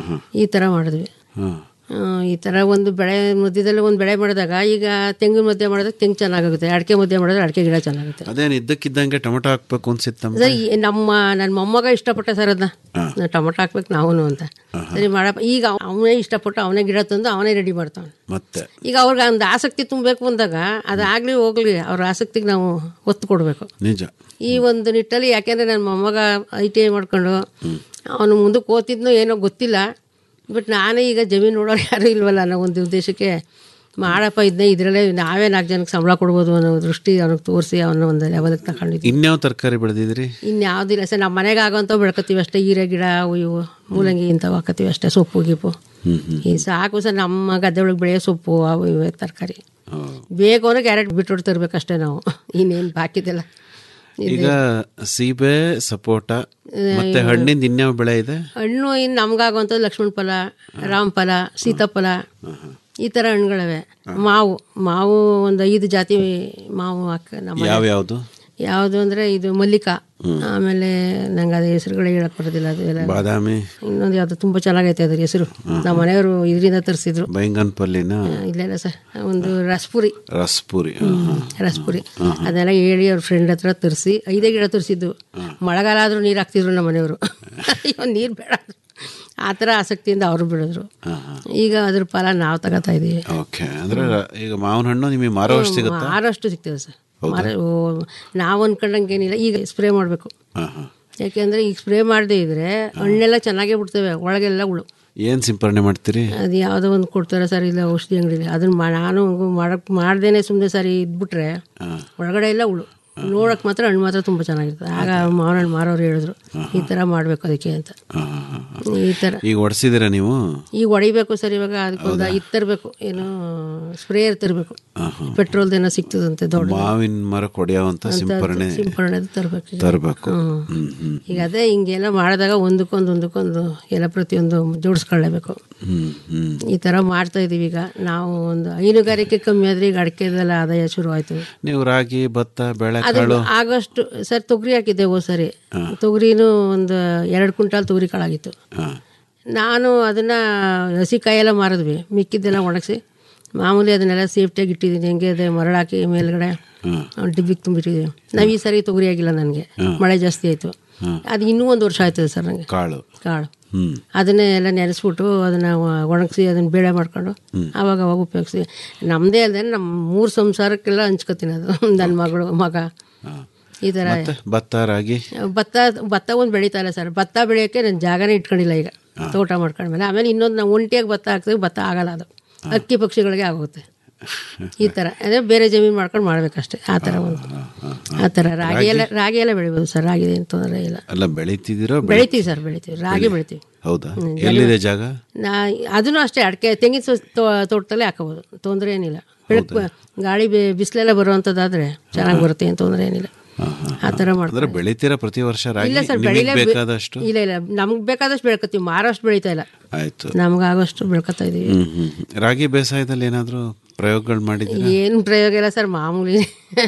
ಈ ಥರ ಮಾಡಿದ್ವಿ ಆ, ಈ ಥರ ಒಂದು ಬೆಳೆ ಮಧ್ಯದಲ್ಲಿ ಒಂದು ಬೆಳೆ ಮಾಡಿದಾಗ ಈಗ ತೆಂಗಿನ ಮಧ್ಯೆ ಮಾಡಿದಾಗ ತೆಂಗು ಚೆನ್ನಾಗುತ್ತೆ ಅಡಿಕೆ ಮಧ್ಯೆ ಮಾಡಿದ್ರೆ ಅಡಿಕೆ ಗಿಡ ಚೆನ್ನಾಗುತ್ತೆ ಅದೇನ್ ಇದ್ದಕ್ಕಿದ್ದಂಗೆ ಟೊಮೆಟೊ ಹಾಕ್ಬೇಕು ಅನ್ಸಿತ್ತಮ್ಮ ಸರ್ ಈ ನಮ್ಮ ನನ್ನ ಮೊಮ್ಮಗ ಇಷ್ಟಪಟ್ಟ ಸರ್ ಅದನ್ನ ನಾನು ಟೊಮೊಟೊ ಹಾಕ್ಬೇಕು ನಾವು ಅಂತ ಸರಿ ಮಾಡಪ್ಪ ಈಗ ಅವನೇ ಇಷ್ಟಪಟ್ಟು ಅವನೇ ಗಿಡ ತಂದು ಅವನೇ ರೆಡಿ ಮಾಡ್ತಾನೆ ಮತ್ತೆ ಈಗ ಅವ್ರಿಗೆ ಒಂದು ಆಸಕ್ತಿ ತುಂಬಬೇಕು ಅಂದಾಗ ಅದಾಗಲಿ ಹೋಗ್ಲಿ ಅವ್ರ ಆಸಕ್ತಿಗೆ ನಾವು ಒತ್ತು ಕೊಡಬೇಕು ನಿಜ ಈ ಒಂದು ನಿಟ್ಟಲ್ಲಿ ಯಾಕೆಂದರೆ ನನ್ನ ಮೊಮ್ಮಗ ಐ ಟಿ ಐ ಮಾಡ್ಕೊಂಡು ಅವನು ಮುಂದಕ್ಕೆ ಓದ್ತಿದ್ನೋ ಏನೋ ಗೊತ್ತಿಲ್ಲ ಬಟ್ ನಾನೇ ಈಗ ಜಮೀನು ನೋಡೋರು ಯಾರೂ ಇಲ್ವಲ್ಲ ಅನ್ನೋ ಒಂದು ಉದ್ದೇಶಕ್ಕೆ ಮಾಡಪ್ಪ ಇದನ್ನೇ ಇದರಲ್ಲೇ ನಾವೇ ನಾಲ್ಕು ಜನಕ್ಕೆ ಸಂಬಳ ಕೊಡ್ಬೋದು ಅನ್ನೋ ದೃಷ್ಟಿ ಅವ್ನಿಗೆ ತೋರಿಸಿ ಅವನ ಒಂದು ಲೆವೆಲ್ಗೆ ತಗೊಂಡಿದ್ವಿ ಇನ್ಯಾವ ತರಕಾರಿ ಬೆಳೆದಿದ್ರಿ ಇನ್ಯಾವುದಿಲ್ಲ ಸರ್ ನಮ್ಮ ಮನೆಗೆ ಆಗೋಂಥ ಬೆಳ್ಕೊತೀವಿ ಅಷ್ಟೇ ಹೀರೆ ಗಿಡ ಅವು ಇವು ಮೂಲಂಗಿ ಇಂಥವು ಹಾಕತ್ತೀವಿ ಅಷ್ಟೇ ಸೊಪ್ಪು ಗಿಪ್ಪು ಈ ಸಾಕು ಸರ್ ನಮ್ಮ ಗದ್ದೆ ಒಳಗೆ ಬೆಳೆಯೋ ಸೊಪ್ಪು ಅವು ಇವೆ ತರಕಾರಿ ಬೇಕು ಅಂದ್ರೆ ಕ್ಯಾರೆಟ್ ಬಿಟ್ಟು ತರಬೇಕಷ್ಟೇ ನಾವು ಇನ್ನೇನು ಬಾಕಿದೆಲ್ಲ ಈಗ ಸೀಬೆ ಸಪೋಟ ಮತ್ತೆ ಹಣ್ಣಿಂದ ಇನ್ಯಾವ ಬೆಳೆ ಇದೆ ಹಣ್ಣು ಇನ್ನು ನಮ್ಗಾಗುವಂಥದ್ದು ಲಕ್ಷ್ಮಣ ಫಲ ರಾಮಫಲ ಸೀತಾಫಲ ಈ ಥರ ಹಣ್ಣುಗಳಿವೆ ಮಾವು ಮಾವು ಒಂದು ಐದು ಜಾತಿ ಮಾವು ಹಾಕ ನಮ್ಮ ಯಾವ್ಯಾವ್ದು ಯಾವುದು ಅಂದರೆ ಇದು ಮಲ್ಲಿಕ ಆಮೇಲೆ ನಂಗೆ ಅದು ಹೆಸರುಗಳೇ ಹೇಳಕ್ ಬರೋದಿಲ್ಲ ಅದು ಎಲ್ಲ ಬಾದಾಮಿ ಇನ್ನೊಂದು ಯಾವುದು ತುಂಬ ಚೆನ್ನಾಗೈತೆ ಅದ್ರ ಹೆಸರು ನಮ್ಮ ಮನೆಯವರು ಇದರಿಂದ ತರಿಸಿದ್ರು ಬೈಂಗನ್ ಪಲ್ಲಿನ ಇಲ್ಲ ಇಲ್ಲ ಸರ್ ಒಂದು ರಸ್ಪುರಿ ರಸ್ಪುರಿ ರಸ್ಪುರಿ ಅದೆಲ್ಲ ಹೇಳಿ ಅವ್ರ ಫ್ರೆಂಡ್ ಹತ್ರ ತರಿಸಿ ಐದೇ ಗಿಡ ತರಿಸಿದ್ದು ಮಳೆಗಾಲ ಆದರೂ ನೀರು ಹಾಕ್ತಿದ್ರು ನಮ್ಮ ಮನೆಯವರು ಅಯ್ಯೋ ನೀರು ಬೇಡ ಅಂದ್ರು. ಆ ಥರ ಆಸಕ್ತಿಯಿಂದ ಅವರು ಬಿಡಿದ್ರು ಈಗ ಅದ್ರ ಫಲ ನಾವು ತಗೋತಾ ಇದ್ದೀವಿ ಓಕೆ ಅಂದ್ರೆ ಈಗ ಮಾವಿನ ಹಣ್ಣು ನಿಮಗೆ ಮಾರೋಷ್ಟು ಸಿಗುತ್ತಾ ಮಾರಷ್ಟು ಸಿಗ್ತದೆ ಸರ್ ಮಾರ ಓ, ನಾವು ಅನ್ಕೊಂಡಂಗೆ ಏನಿಲ್ಲ ಈಗ ಸ್ಪ್ರೇ ಮಾಡಬೇಕು ಯಾಕೆಂದರೆ ಈಗ ಸ್ಪ್ರೇ ಮಾಡದೇ ಇದ್ರೆ ಹಣ್ಣೆಲ್ಲ ಚೆನ್ನಾಗೇ ಬಿಡ್ತವೆ ಒಳಗೆಲ್ಲ ಹುಳು ಏನ್ ಸಿಂಪರಣೆ ಮಾಡ್ತೀರಿ ಅದು ಯಾವುದೋ ಒಂದು ಕೊಡ್ತಾರೆ ಸರ್ ಇಲ್ಲ ಔಷಧಿ ಅಂಗಡಿಲಿ ಅದನ್ನ ಮಾ- ನಾನು ಮಾಡಕ್ ಮಾಡ್ದೇನೆ ಸುಮ್ಮನೆ ಸರಿ ಇದ್ಬಿಟ್ರೆ ಒಳಗಡೆ ಎಲ್ಲ ಹುಳು ನೋಡಕ್ ಮಾತ್ರ ಹಣ್ಣು ಮಾತ್ರ ತುಂಬ ಚೆನ್ನಾಗಿರ್ತದೆ ಆಗ ಮಾವಿನ ಹಣ್ಣು ಮಾರೋರು ಹೇಳಿದ್ರು ಈ ಥರ ಮಾಡಬೇಕು ಅದಕ್ಕೆ ಅಂತ ಈ ಥರ ಈಗ ಒಡ್ಸಿದಿರ ನೀವು ಈಗ ಹೊಡಿಬೇಕು ಸರ್ ಇವಾಗ ಅದಕ್ಕೊಂದು ಇದು ತರಬೇಕು ಏನು ಸ್ಪ್ರೇಯರ್ ತರಬೇಕು ಪೆಟ್ರೋಲ್ದೇನೋ ಸಿಗ್ತದಂತೆ ದೊಡ್ಡ ಮಾವಿನ ಮರ ಕೊಡಿಯೋವಂತ ಸಿಂಪರಣೆ ಸಿಂಪರಣೆ ತರಬೇಕು ತರಬೇಕು ಹ್ಮ್. ಈಗ ಅದೇ ಹಿಂಗೆಲ್ಲ ಮಾಡಿದಾಗ ಒಂದಕ್ಕೊಂದು ಒಂದಕ್ಕೊಂದು ಎಲ್ಲ ಪ್ರತಿಯೊಂದು ಜೋಡಿಸ್ಕೊಳ್ಳೇಬೇಕು ಹ್ಮ್ ಹ್ಮ್ ಈ ಥರ ಮಾಡ್ತಾ ಇದೀವಿ ಈಗ ನಾವು ಒಂದು ಹೈನುಗಾರಿಕೆ ಕಮ್ಮಿ ಆದ್ರೆ ಈಗ ಅಡಿಕೆದೆಲ್ಲ ಆದಾಯ ಶುರು ಆಯ್ತು ನೀವು ರಾಗಿ ಭತ್ತ ಬೆಳೆ ಅದು ಕಾಳು ಆಗಸ್ಟ್ ಸರ್ ತೊಗರಿ ಹಾಕಿದ್ದೆ ಹೋದ್ ಸರಿ ತೊಗರಿನೂ ಒಂದು ಎರಡು ಕ್ವಿಂಟಾಲ್ ತೊಗರಿ ಕಾಳಾಗಿತ್ತು ನಾನು ಅದನ್ನ ಹಸಿ ಕಾಯೆಲ್ಲ ಮಾರಿದ್ವಿ ಮಿಕ್ಕಿದ್ದೆಲ್ಲ ಒಣಗಿಸಿ ಮಾಮೂಲಿ ಅದನ್ನೆಲ್ಲ ಸೇಫ್ಟಿಯಾಗಿ ಇಟ್ಟಿದ್ದೀನಿ ಹೆಂಗೆ ಅದೇ ಮರಳಾಕಿ ಮೇಲ್ಗಡೆ ಡಿಬ್ಬಿಗೆ ತುಂಬಿಟ್ಟಿದ್ದೀವಿ ನಾವು ಈ ಸರಿ ತೊಗರಿ ಆಗಿಲ್ಲ ನನಗೆ ಮಳೆ ಜಾಸ್ತಿ ಆಯಿತು ಅದು ಇನ್ನೂ ಒಂದು ವರ್ಷ ಆಯ್ತದೆ ಸರ್ ನನಗೆ ಕಾಳು ಕಾಳು ಹ್ಮ್ ಅದನ್ನೇ ಎಲ್ಲ ನೆನೆಸ್ಬಿಟ್ಟು ಅದನ್ನು ಒಣಗಿಸಿ ಅದನ್ನು ಬೇಳೆ ಮಾಡ್ಕೊಂಡು ಆವಾಗ ಅವಾಗ ಉಪಯೋಗಿಸಿ ನಮ್ಮದೇ ಅಲ್ಲದೆ ನಮ್ಮ ಮೂರು ಸಂಸಾರಕ್ಕೆಲ್ಲ ಹಂಚ್ಕೊತೀನಿ ಅದು ನನ್ನ ಮಗಳು ಮಗ ಈ ಥರ ಮತ್ತೆ ಭತ್ತ ರಾಗಿ ಭತ್ತ ಭತ್ತ ಒಂದು ಬೆಳೀತಾ ಇಲ್ಲ ಸರ್ ಭತ್ತ ಬೆಳೆಯೋಕ್ಕೆ ನಾನು ಜಾಗನೇ ಇಟ್ಕೊಂಡಿಲ್ಲ ಈಗ ತೋಟ ಮಾಡ್ಕೊಂಡ್ಮೇಲೆ ಆಮೇಲೆ ಇನ್ನೊಂದು ನಾವು ಒಂಟಿಯಾಗಿ ಭತ್ತ ಹಾಕ್ತೀವಿ ಭತ್ತ ಆಗಲ್ಲ ಅದು ಅಕ್ಕಿ ಪಕ್ಷಿಗಳಿಗೆ ಆಗುತ್ತೆ ಈ ಥರ ಅದೇ ಬೇರೆ ಜಮೀನು ಮಾಡ್ಕೊಂಡು ಮಾಡ್ಬೇಕಷ್ಟೇ ಆ ಥರ ಒಂದು ಆ ಥರ ರಾಗಿ ಎಲ್ಲ ರಾಗಿ ಎಲ್ಲ ಬೆಳಿಬೋದು ಸರ್ ರಾಗಿ ಏನು ತೊಂದರೆ ಇಲ್ಲ ಅಲ್ಲ ಬೆಳಿತಿದ್ದೀರೋ ಬೆಳಿ- ಬೆಳಿತೀವಿ ಸರ್ ಬೆಳಿತೀವಿ ರಾಗಿ ಬೆಳಿತೀವಿ ಹೌದಾ ಹ್ಮ್, ಎಲ್ಲಿದೆ ಜಾಗ ನಾ ಅದನ್ನು ಅಷ್ಟೇ ಅಡಿಕೆ ತೆಂಗಿನ ಸೊ- ತೋ- ತೋಟದಲ್ಲೇ ಹಾಕೋಬೋದು ತೊಂದರೆ ಏನಿಲ್ಲ ಬೆಳಕು ಗಾಳಿ ಬಿ- ಬಿಸಿಲೆಲ್ಲ ಬರುವಂಥದ್ದಾದ್ರೆ ಚೆನ್ನಾಗಿ ಬರುತ್ತೆ ಏನು ತೊಂದರೆ ಏನಿಲ್ಲ ಆ ಥರ ಅಂದ್ರೆ ಮಾಡ್ತಾರೆ ಬೆಳಿತೀರಾ ಪ್ರತಿ ವರ್ಷ ರಾಗಿ ಇಲ್ಲ ಸರ್ ನಿಮಗೆ ಬೆಳಿಲೇ ಬೇಕಾದಷ್ಟು ಇಲ್ಲ ಇಲ್ಲ ನಮ್ಗೆ ಬೇಕಾದಷ್ಟು ಬೆಳ್ಕೊತೀವಿ ಮಾರೋಷ್ಟು ಬೆಳೀತಾ ಇಲ್ಲ ಆಯ್ತು ನಮ್ಗಾಗೋಷ್ಟು ಬೆಳ್ಕೊತಾ ಇದೀವಿ ಹ್ಮ್ ಹ್ಮ್ ಹ್ಮ್. ರಾಗಿ ಬೇಸಾಯದಲ್ಲಿ ಏನಾದ್ರು ಪ್ರಯೋಗಗಳು ಮಾಡಿದ್ದೀರಾ ಏನು ಪ್ರಯೋಗ ಇಲ್ಲ ಸರ್ ಮಾಮೂಲಿ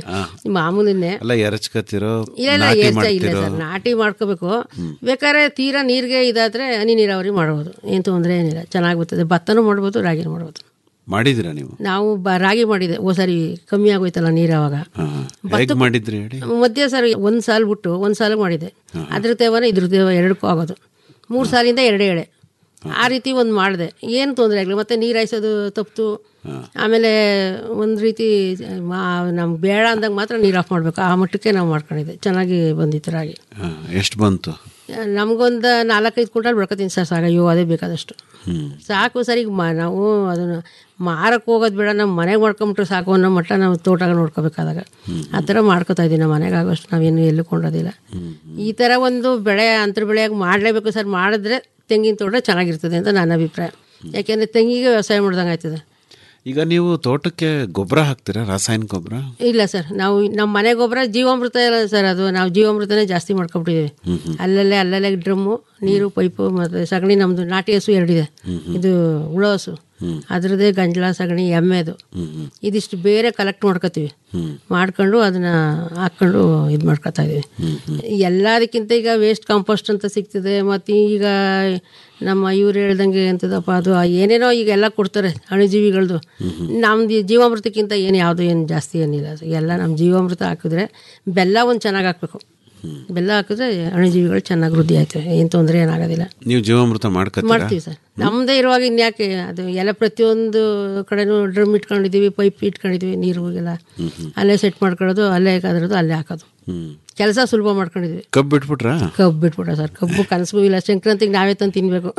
ಮಾಮೂಲಿನೇ ಅಲ್ಲ ಎರಚ್ಕತ್ತಿರೋ ಇಲ್ಲ ಇಲ್ಲ ನಾಟಿ ಎಷ್ಟ ಇಲ್ಲ ಮಾಡ್ತಿರೋ ಸರ್ ನಾಟಿ ಮಾಡ್ಕೋಬೇಕು ಬೇಕಾದ್ರೆ ತೀರಾ ನೀರಿಗೆ ಇದಾದ್ರೆ ಹನಿ ನೀರಾವರಿ ಮಾಡ್ಬೋದು ಏನು ತೊಂದರೆ ಏನಿಲ್ಲ ಚೆನ್ನಾಗಿ ಬರ್ತದೆ ಭತ್ತನೂ ಮಾಡ್ಬೋದು ರಾಗಿನೂ ಮಾಡ್ಬೋದು ಮಾಡಿದಿರಾ ನೀವು ನಾವು ಬ ರಾಗಿ ಮಾಡಿದೆ ಓ ಸರಿ ಕಮ್ಮಿ ಆಗೋಯ್ತಲ್ಲ ನೀರು ಅವಾಗ ಹೇಗ್ ಮಾಡಿದ್ರಿ ಹೇಳಿ ಮಧ್ಯೆ ಸರ್ ಒಂದು ಸಾಲ ಬಿಟ್ಟು ಒಂದು ಸಾಲ ಮಾಡಿದೆ ಅದ್ರ ತೇವನ ಇದ್ರ ತೇವ ಎರಡಕ್ಕೂ ಆಗೋದು ಮೂರು ಸಾಲಿಂದ ಎರಡೇ ಎಳೆ ಆ ರೀತಿ ಒಂದು ಮಾಡಿದೆ ಏನು ತೊಂದರೆ ಆಗಲಿ ಮತ್ತೆ ನೀರು ಹಾಯಿಸೋದು ತಪ್ಪಿತು ಆಮೇಲೆ ಒಂದು ರೀತಿ ನಮ್ಗೆ ಬೇಡ ಅಂದಾಗ ಮಾತ್ರ ನೀರು ಆಫ್ ಮಾಡಬೇಕು ಆ ಮಟ್ಟಕ್ಕೆ ನಾವು ಮಾಡ್ಕೊಂಡಿದ್ದೆ ಚೆನ್ನಾಗಿ ಬಂದಿತ್ತು ರಾಗಿ ಎಷ್ಟು ಬಂತು ನಮಗೊಂದು ನಾಲ್ಕೈದು ಕ್ವಿಂಟಲ್ ಬೆಳ್ಕೊತೀನಿ ಸರ್ ಸಾಕ ಅಯ್ಯೋ ಅದೇ ಬೇಕಾದಷ್ಟು ಹ್ಮ್ ಸಾಕು ಸರ್ ಈಗ ಮ ನಾವು ಅದನ್ನು ಮಾರಕ್ಕೆ ಹೋಗೋದು ಬೇಡ ನಮ್ಮ ಮನೆಗೆ ಮಾಡ್ಕೊಂಬಿಟ್ರೆ ಸಾಕು ಅನ್ನೋ ಮಟ್ಟ ನಾವು ತೋಟಗ ನೋಡ್ಕೋಬೇಕಾದಾಗ ಆ ಥರ ಮಾಡ್ಕೋತಾ ಇದ್ದೀವಿ ನಮ್ಮ ಮನೆಗೆ ಆಗೋಷ್ಟು ನಾವೇನು ಎಲ್ಲೂ ಕೊಂಡೋದಿಲ್ಲ ಈ ಥರ ಒಂದು ಬೆಳೆ ಅಂತರ ಬೆಳೆಯಾಗಿ ಮಾಡಲೇಬೇಕು ಸರ್ ಮಾಡಿದ್ರೆ ತೆಂಗಿನ ತೋಟ ಚೆನ್ನಾಗಿರ್ತದೆ ಅಂತ ನನ್ನ ಅಭಿಪ್ರಾಯ ಯಾಕೆಂದರೆ ತೆಂಗಿಗೆ ವ್ಯವಸಾಯ ಮಾಡ್ದಂಗೆ ಆಯ್ತದೆ ಈಗ ನೀವು ತೋಟಕ್ಕೆ ಗೊಬ್ಬರ ಹಾಕ್ತೀರಾ ರಾಸಾಯನಿಕ ಗೊಬ್ಬರ ಇಲ್ಲ ಸರ್ ನಾವು ನಮ್ಮ ಮನೆ ಗೊಬ್ಬರ ಜೀವಾಮೃತ ಇಲ್ಲ ಸರ್ ಅದು ನಾವು ಜೀವಾಮೃತನೇ ಜಾಸ್ತಿ ಮಾಡ್ಕೊಬಿಟ್ಟಿದ್ದೀವಿ ಅಲ್ಲಲ್ಲೇ ಅಲ್ಲಲ್ಲೇ ಡ್ರಮ್ಮು ನೀರು ಪೈಪು ಮತ್ತು ಸಗಣಿ ನಮ್ಮದು ನಾಟಿ ಹಸು ಎರಡಿದೆ ಇದು ಹುಳ ಹಸು ಅದ್ರದ್ದೇ ಗಂಜಲ ಸಗಣಿ ಎಮ್ಮೆದು ಇದಿಷ್ಟು ಬೇರೆ ಕಲೆಕ್ಟ್ ಮಾಡ್ಕೋತೀವಿ ಮಾಡ್ಕೊಂಡು ಅದನ್ನ ಹಾಕ್ಕೊಂಡು ಇದು ಮಾಡ್ಕೊತಾ ಇದೀವಿ ಎಲ್ಲದಕ್ಕಿಂತ ಈಗ ವೇಸ್ಟ್ ಕಾಂಪೋಸ್ಟ್ ಅಂತ ಸಿಗ್ತದೆ ಮತ್ತು ಈಗ ನಮ್ಮ ಇವ್ರು ಹೇಳ್ದಂಗೆ ಎಂತದಪ್ಪ ಅದು ಏನೇನೋ ಈಗ ಎಲ್ಲ ಕೊಡ್ತಾರೆ ಅಣುಜೀವಿಗಳದು ನಮ್ದು ಜೀವಾಮೃತಕ್ಕಿಂತ ಏನು ಯಾವುದು ಏನು ಜಾಸ್ತಿ ಏನಿಲ್ಲ ಎಲ್ಲ ನಮ್ಮ ಜೀವಾಮೃತ ಹಾಕಿದ್ರೆ ಬೆಲ್ಲ ಒಂದು ಚೆನ್ನಾಗಿ ಹಾಕ್ಬೇಕು ಬೆಲ್ಲ ಹಾಕಿದ್ರೆ ಅಣುಜೀವಿಗಳು ಚೆನ್ನಾಗಿ ವೃದ್ಧಿ ಆಯ್ತವೆ ಏನು ತೊಂದರೆ ಏನಾಗೋದಿಲ್ಲ ನೀವು ಜೀವಾಮೃತ ಮಾಡ್ಕತ್ತೀರಾ ಮಾಡ್ತೀವಿ ಸರ್ ನಮ್ಮದೇ ಇರುವಾಗ ಇನ್ಯಾಕೆ ಅದು ಎಲ್ಲ ಪ್ರತಿಯೊಂದು ಕಡೆನೂ ಡ್ರಮ್ ಇಟ್ಕೊಂಡಿದ್ದೀವಿ ಪೈಪ್ ಇಟ್ಕೊಂಡಿದ್ದೀವಿ ನೀರಿಗೆಲ್ಲ ಅಲ್ಲೇ ಸೆಟ್ ಮಾಡ್ಕೊಳ್ಳೋದು ಅಲ್ಲೇ ಅದರದ್ದು ಅಲ್ಲೇ ಹಾಕೋದು ಹ್ಮ್ ಕೆಲಸ ಸುಲಭ ಮಾಡ್ಕೊಂಡಿದ್ವಿ ಕಬ್ಬು ಬಿಟ್ಬಿಟ್ರಾ ಕಬ್ಬು ಬಿಟ್ಬಿಡ ಸರ್ ಕಬ್ಬು ಕನಸಿಗೂ ಇಲ್ಲ ಸಂಕ್ರಾಂತಿಗೆ ನಾವೇ ತಂದು ತಿನ್ಬೇಕು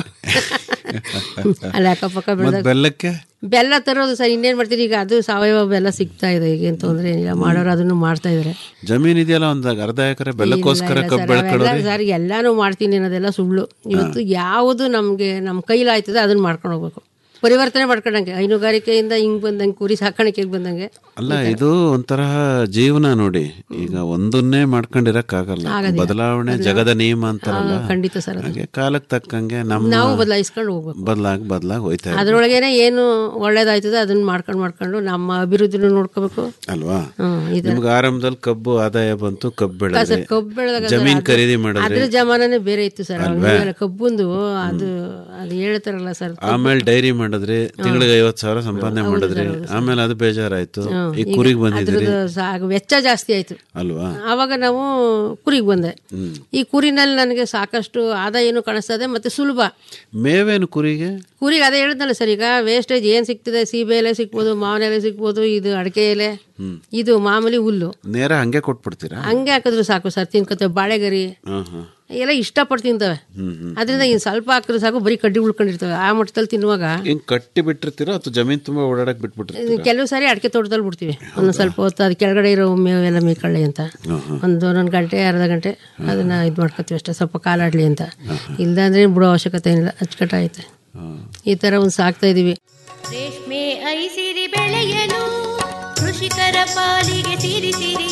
ಅಲ್ಲಿ ಅಕ್ಕಪಕ್ಕ ಮತ್ ಬೆಳೆದಾಗ ಬೆಲ್ಲಕ್ಕೆ ಬೆಲ್ಲ ತರೋದು ಸರ್ ಇನ್ನೇನು ಮಾಡ್ತೀರಿ ಈಗ ಅದು ಸಾವಯವ ಬೆಲ್ಲ ಸಿಗ್ತಾ ಇದೆ ಈಗ ಏನು ತೊಂದರೆ ಏನಿಲ್ಲ ಮಾಡೋರು ಅದನ್ನು ಮಾಡ್ತಾ ಇದ್ದಾರೆ ಜಮೀನ್ ಇದೆಯಲ್ಲ ಒಂದ್ ಅರ್ಧ ಎಕರೆ ಬೆಲ್ಲಕ್ಕೋಸ್ಕರ ಕಬ್ಬು ಬೆಳ್ಕೊಳ್ಳೋದು ಸರ್ ಎಲ್ಲಾನು ಮಾಡ್ತೀನಿ ಅನ್ನೋದೆಲ್ಲ ಸುಳ್ಳು ಇವತ್ತು ಯಾವುದು ನಮಗೆ ನಮ್ಮ ಕೈಲಾಯ್ತದೆ ಅದನ್ನ ಮಾಡ್ಕೊಂಡು ಹೋಗ್ಬೇಕು ಪರಿವರ್ತನೆ ಮಾಡ್ಕೊಂಡಂಗೆ ಹೈನುಗಾರಿಕೆಯಿಂದ ಹಿಂಗ್ ಬಂದಂಗೆ ಕುರಿ ಸಾಕಾಣಿಕೆಗೆ ಬಂದಂಗೆ ಅಲ್ಲ ಇದು ಒಂಥರ ಜೀವನ ನೋಡಿ ಈಗ ಒಂದನ್ನೇ ಮಾಡ್ಕೊಂಡಿರಕ್ಕಾಗಲ್ಲ ಆಗೋದಿಲ್ಲ. ಬದಲಾವಣೆ ಜಗದ ನಿಯಮ ಅಂತಾರಲ್ಲ ಹಾ, ಖಂಡಿತ ಸರ್ ಅದು. ಹಾಗೆ ಕಾಲಕ್ಕೆ ತಕ್ಕಂಗೆ ನಮ್ಮ ನಾವು ಬದಲಾಯಿಸ್ಕೊಂಡು ಹೋಗ್ಬೇಕು ಬದಲಾಗಿ ಬದಲಾಗಿ ಹೋಯ್ತಾ ಇದೆ. ಅದ್ರೊಳಗೇನೆ ಏನು ಒಳ್ಳೇದಾಯ್ತದೆ ಅದನ್ನ ಮಾಡ್ಕೊಂಡು ಮಾಡ್ಕೊಂಡು ನಮ್ಮ ಅಭಿವೃದ್ಧಿನೂ ನೋಡ್ಕೋಬೇಕು ಅಲ್ವಾ ಹ್ಮ್ ಇದು ನಿಮ್ಗೆ ಆರಂಭದಲ್ಲಿ ಕಬ್ಬು ಆದಾಯ ಬಂತು ಕಬ್ಬು ಬೆಳೆದ್ರಿ ಸರ್ ಕಬ್ಬು ಬೆಳೆದಾಗ ಜಮೀನ್ ಅದು- ಖರೀದಿ ಅದ್ರ ಮಾಡಿದ್ರಿ ಜಮಾನನೇ ಬೇರೆ ಇತ್ತು ಸರ್ ಅಲ್ವೇ? ಅವಾಗ ಕಬ್ಬುಂದು ಅದು ಅದು ಹೇಳ್ತಾರಲ್ಲ ಸರ್ ಆಮೇಲೆ ಡೈರಿ ಮಾಡಿದ್ರಿ ತಿಂಗಳಿಗೆ ಐವತ್ ಸಾವಿರ ಸಂಪಾದನೆ ಮಾಡಿದ್ರಿ ಆಮೇಲೆ ಅದು ಬೇಜಾರಾಯ್ತು ಈ ಕುರಿಗೆ ಬಂದಿದ್ರಿ ಅದ್ರದ್ದು ಸಾ- ವೆಚ್ಚ ಜಾಸ್ತಿ ಆಯ್ತು ಅಲ್ವಾ ಆವಾಗ ನಾವು ಕುರಿಗೆ ಬಂದೆ ಹ್ಮ್ ಈ ಕುರಿನಲ್ಲಿ ನನಗೆ ಸಾಕಷ್ಟು ಆದಾಯನೂ ಕಾಣಿಸ್ತದೆ ಮತ್ತೆ ಸುಲಭ ಮೇವೇನು ಕುರಿಗೆ ಕುರಿಗೆ ಅದೇ ಹೇಳಿದ್ನಲ್ಲ ಸರ್ ಈಗ ವೇಸ್ಟೇಜ್ ಏನು ಸಿಗ್ತದೆ ಸೀಬೆ ಎಲೆ ಸಿಗ್ಬೋದು ಮಾವಿನ ಎಲೆ ಸಿಗ್ಬೋದು ಇದು ಅಡಿಕೆ ಎಲೆ ಇದು ಮಾಮೂಲಿ ಹುಲ್ಲು ನೇರ ಹಂಗೆ ಕೊಟ್ಬಿಡ್ತೀರಾ ಹಂಗೆ ಹಾಕಿದ್ರು ಸಾಕು ಸರ್ ತಿನ್ಕೋತೇವೆ ಬಾಳೆಗರಿ ಹಾ ಹಾ ಎಲ್ಲ ಇಷ್ಟಪಟ್ಟು ತಿಂತವೆ ಹ್ಮ್ ಹ್ಮ್ ಅದರಿಂದ ಇನ್ನು ಸ್ವಲ್ಪ ಹಾಕಿದ್ರೆ ಸಾಕು ಬರೀ ಕಡ್ಡಿ ಉಳ್ಕೊಂಡಿರ್ತವೆ ಆ ಮಟ್ಟದಲ್ಲಿ ತಿನ್ನುವಾಗ ಹಿಂಗ್ ಕಟ್ಟಿ ಬಿಟ್ಟಿರ್ತೀರೋ ಅಥವಾ ಜಮೀನ್ ತುಂಬಾ ಓಡಾಡಕ್ ಬಿಟ್ಬಿಟ್ಟಿರ್ತೀರ ಇದು ಕೆಲವು ಸಾರಿ ಅಡಿಕೆ ತೋಟದಲ್ಲಿ ಬಿಡ್ತೀವಿ ಒಂದು ಸ್ವಲ್ಪ ಹೊತ್ತು ಅದು ಕೆಳಗಡೆ ಇರೋ ಮೇವೆಲ್ಲ ಮೇಯ್ಕೊಳ್ಳಿ ಅಂತ ಒಂದು ಒಂದೊಂದು ಗಂಟೆ ಅರ್ಧ ಗಂಟೆ ಅದನ್ನ ಇದು ಮಾಡ್ಕೊತೀವಿ ಅಷ್ಟೇ ಸ್ವಲ್ಪ ಕಾಲಾಡ್ಲಿ ಅಂತ ಇಲ್ದಂದ್ರೆ ಬಿಡೋ ಅವಶ್ಯಕತೆ ಏನಿಲ್ಲ ಅಚ್ಚುಕಟ್ಟಾಗೈತೆ ಈ ಥರ ಒಂದು ಸಾಕ್ತಾ ಇದೀವಿ ರೇಷ್ಮೆ ಐಸಿರಿ ಬೆಳೆಯಲು ಕೃಷಿಕರ ಪಾಲಿಗೆ ಸಿರಿಸಿರಿ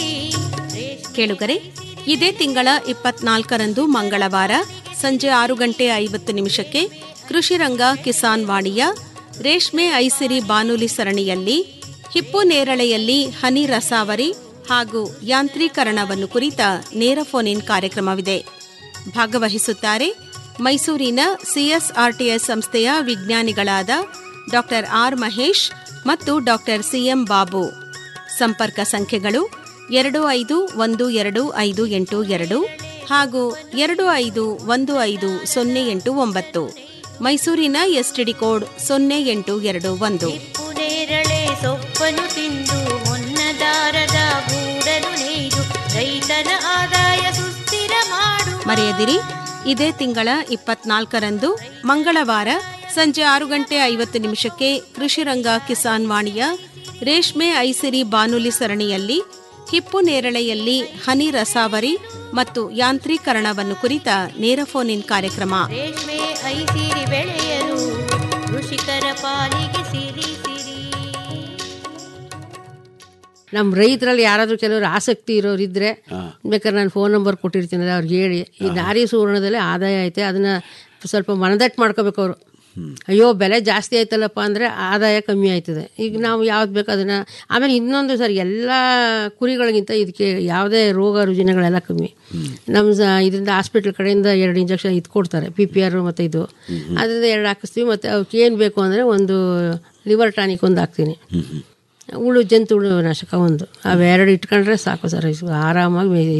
ಕೇಳುಗರೆ ಇದೇ ತಿಂಗಳ ಇಪ್ಪತ್ನಾಲ್ಕರಂದು ಮಂಗಳವಾರ ಸಂಜೆ ಆರು ಗಂಟೆ ಐವತ್ತು ನಿಮಿಷಕ್ಕೆ ಕೃಷಿ ರಂಗ ಕಿಸಾನ್ ವಾಣಿಯ ರೇಷ್ಮೆ ಐಸಿರಿ ಬಾನುಲಿ ಸರಣಿಯಲ್ಲಿ ಹಿಪ್ಪು ನೇರಳೆಯಲ್ಲಿ ಹನಿ ರಸಾವರಿ ಹಾಗೂ ಯಾಂತ್ರೀಕರಣವನ್ನು ಕುರಿತ ನೇರ ಫೋನ್ ಇನ್ ಕಾರ್ಯಕ್ರಮವಿದೆ ಭಾಗವಹಿಸುತ್ತಾರೆ ಮೈಸೂರಿನ ಸಿಎಸ್ಆರ್ಟಿಎಸ್ ಸಂಸ್ಥೆಯ ವಿಜ್ಞಾನಿಗಳಾದ ಡಾಕ್ಟರ್ ಆರ್ ಮಹೇಶ್ ಮತ್ತು ಡಾಕ್ಟರ್ ಸಿಎಂ ಬಾಬು ಸಂಪರ್ಕ ಸಂಖ್ಯೆಗಳು ಎರಡು ಐದು ಒಂದು ಎರಡು ಐದು ಎಂಟು ಎರಡು ಹಾಗೂ ಎರಡು ಐದು ಒಂದು ಐದು ಸೊನ್ನೆ ಎಂಟು ಒಂಬತ್ತು ಮೈಸೂರಿನ ಎಸ್ಟಿಡಿ ಕೋಡ್ ಸೊನ್ನೆ ಎಂಟು ಎರಡು ಒಂದು ನೇರಳೆ ಸೊಪ್ಪನ್ನು ತಿಂದು ಮೊನ್ನದಾರದ ಗೂಡಲು ನೇಯ್ದು ರೈತನ ಆದಾಯ ಸುಸ್ಥಿರ ಮಾಡು ಮರೆಯದಿರಿ ಇದೇ ತಿಂಗಳ ಇಪ್ಪತ್ನಾಲ್ಕರಂದು ಮಂಗಳವಾರ ಸಂಜೆ ಆರು ಗಂಟೆ ಐವತ್ತು ನಿಮಿಷಕ್ಕೆ ಕೃಷಿ ರಂಗ ಕಿಸಾನ್ ವಾಣಿಯ ರೇಷ್ಮೆ ಐಸಿರಿ ಬಾನುಲಿ ಸರಣಿಯಲ್ಲಿ ಹಿಪ್ಪು ನೇರಳೆಯಲ್ಲಿ ಹನಿ ರಸಾವರಿ ಮತ್ತು ಯಾಂತ್ರೀಕರಣವನ್ನು ಕುರಿತ ನೇರ ಫೋನ್ ಇನ್ ಕಾರ್ಯಕ್ರಮ ರೇಷ್ಮೆ ಐಸಿರಿ ಬೆಳೆಯಲು ಕೃಷಿಕರ ಪಾಲಿಗೆ ಸಿರಿ ಸಿರಿ ನಮ್ಮ ರೈತರಲ್ಲಿ ಯಾರಾದರೂ ಕೆಲವರು ಆಸಕ್ತಿ ಇರೋರು ಇದ್ದರೆ ಬೇಕಾದ್ರೆ ನಾನು ಫೋನ್ ನಂಬರ್ ಕೊಟ್ಟಿರ್ತೀನಿ ಅವ್ರಿಗೆ ಹೇಳಿ ಈ ನಾರಿ ಸುವರ್ಣದಲ್ಲಿ ಆದಾಯ ಐತೆ ಅದನ್ನು ಸ್ವಲ್ಪ ಮನದಟ್ಟು ಮಾಡ್ಕೋಬೇಕು ಅವರು ಅಯ್ಯೋ ಬೆಲೆ ಜಾಸ್ತಿ ಆಯ್ತಲ್ಲಪ್ಪ ಅಂದರೆ ಆದಾಯ ಕಮ್ಮಿ ಆಯ್ತದೆ ಈಗ ನಾವು ಯಾವ್ದು ಬೇಕು ಅದನ್ನು ಆಮೇಲೆ ಇನ್ನೊಂದು ಸರ್ ಎಲ್ಲ ಕುರಿಗಳಿಗಿಂತ ಇದಕ್ಕೆ ಯಾವುದೇ ರೋಗ ರುಜಿನಗಳೆಲ್ಲ ಕಮ್ಮಿ ನಮ್ಮ ಸ- ಇದರಿಂದ ಹಾಸ್ಪಿಟ್ಲ್ ಕಡೆಯಿಂದ ಎರಡು ಇಂಜೆಕ್ಷನ್ ಇದು ಕೊಡ್ತಾರೆ ಪಿ ಪಿ ಆರ್ ಮತ್ತು ಇದು ಅದರಿಂದ ಎರಡು ಹಾಕಿಸ್ತೀವಿ ಮತ್ತು ಅವಕ್ಕೆ ಏನು ಬೇಕು ಅಂದರೆ ಒಂದು ಲಿವರ್ ಟಾನಿಕ್ ಒಂದು ಹಾಕ್ತೀನಿ ಹುಳು ಜಂತು ಹುಳು ನಾಶಕ ಒಂದು ಅವೆರಡು ಇಟ್ಕೊಂಡ್ರೆ ಸಾಕು ಸರ್ ಇದು ಆರಾಮಾಗಿ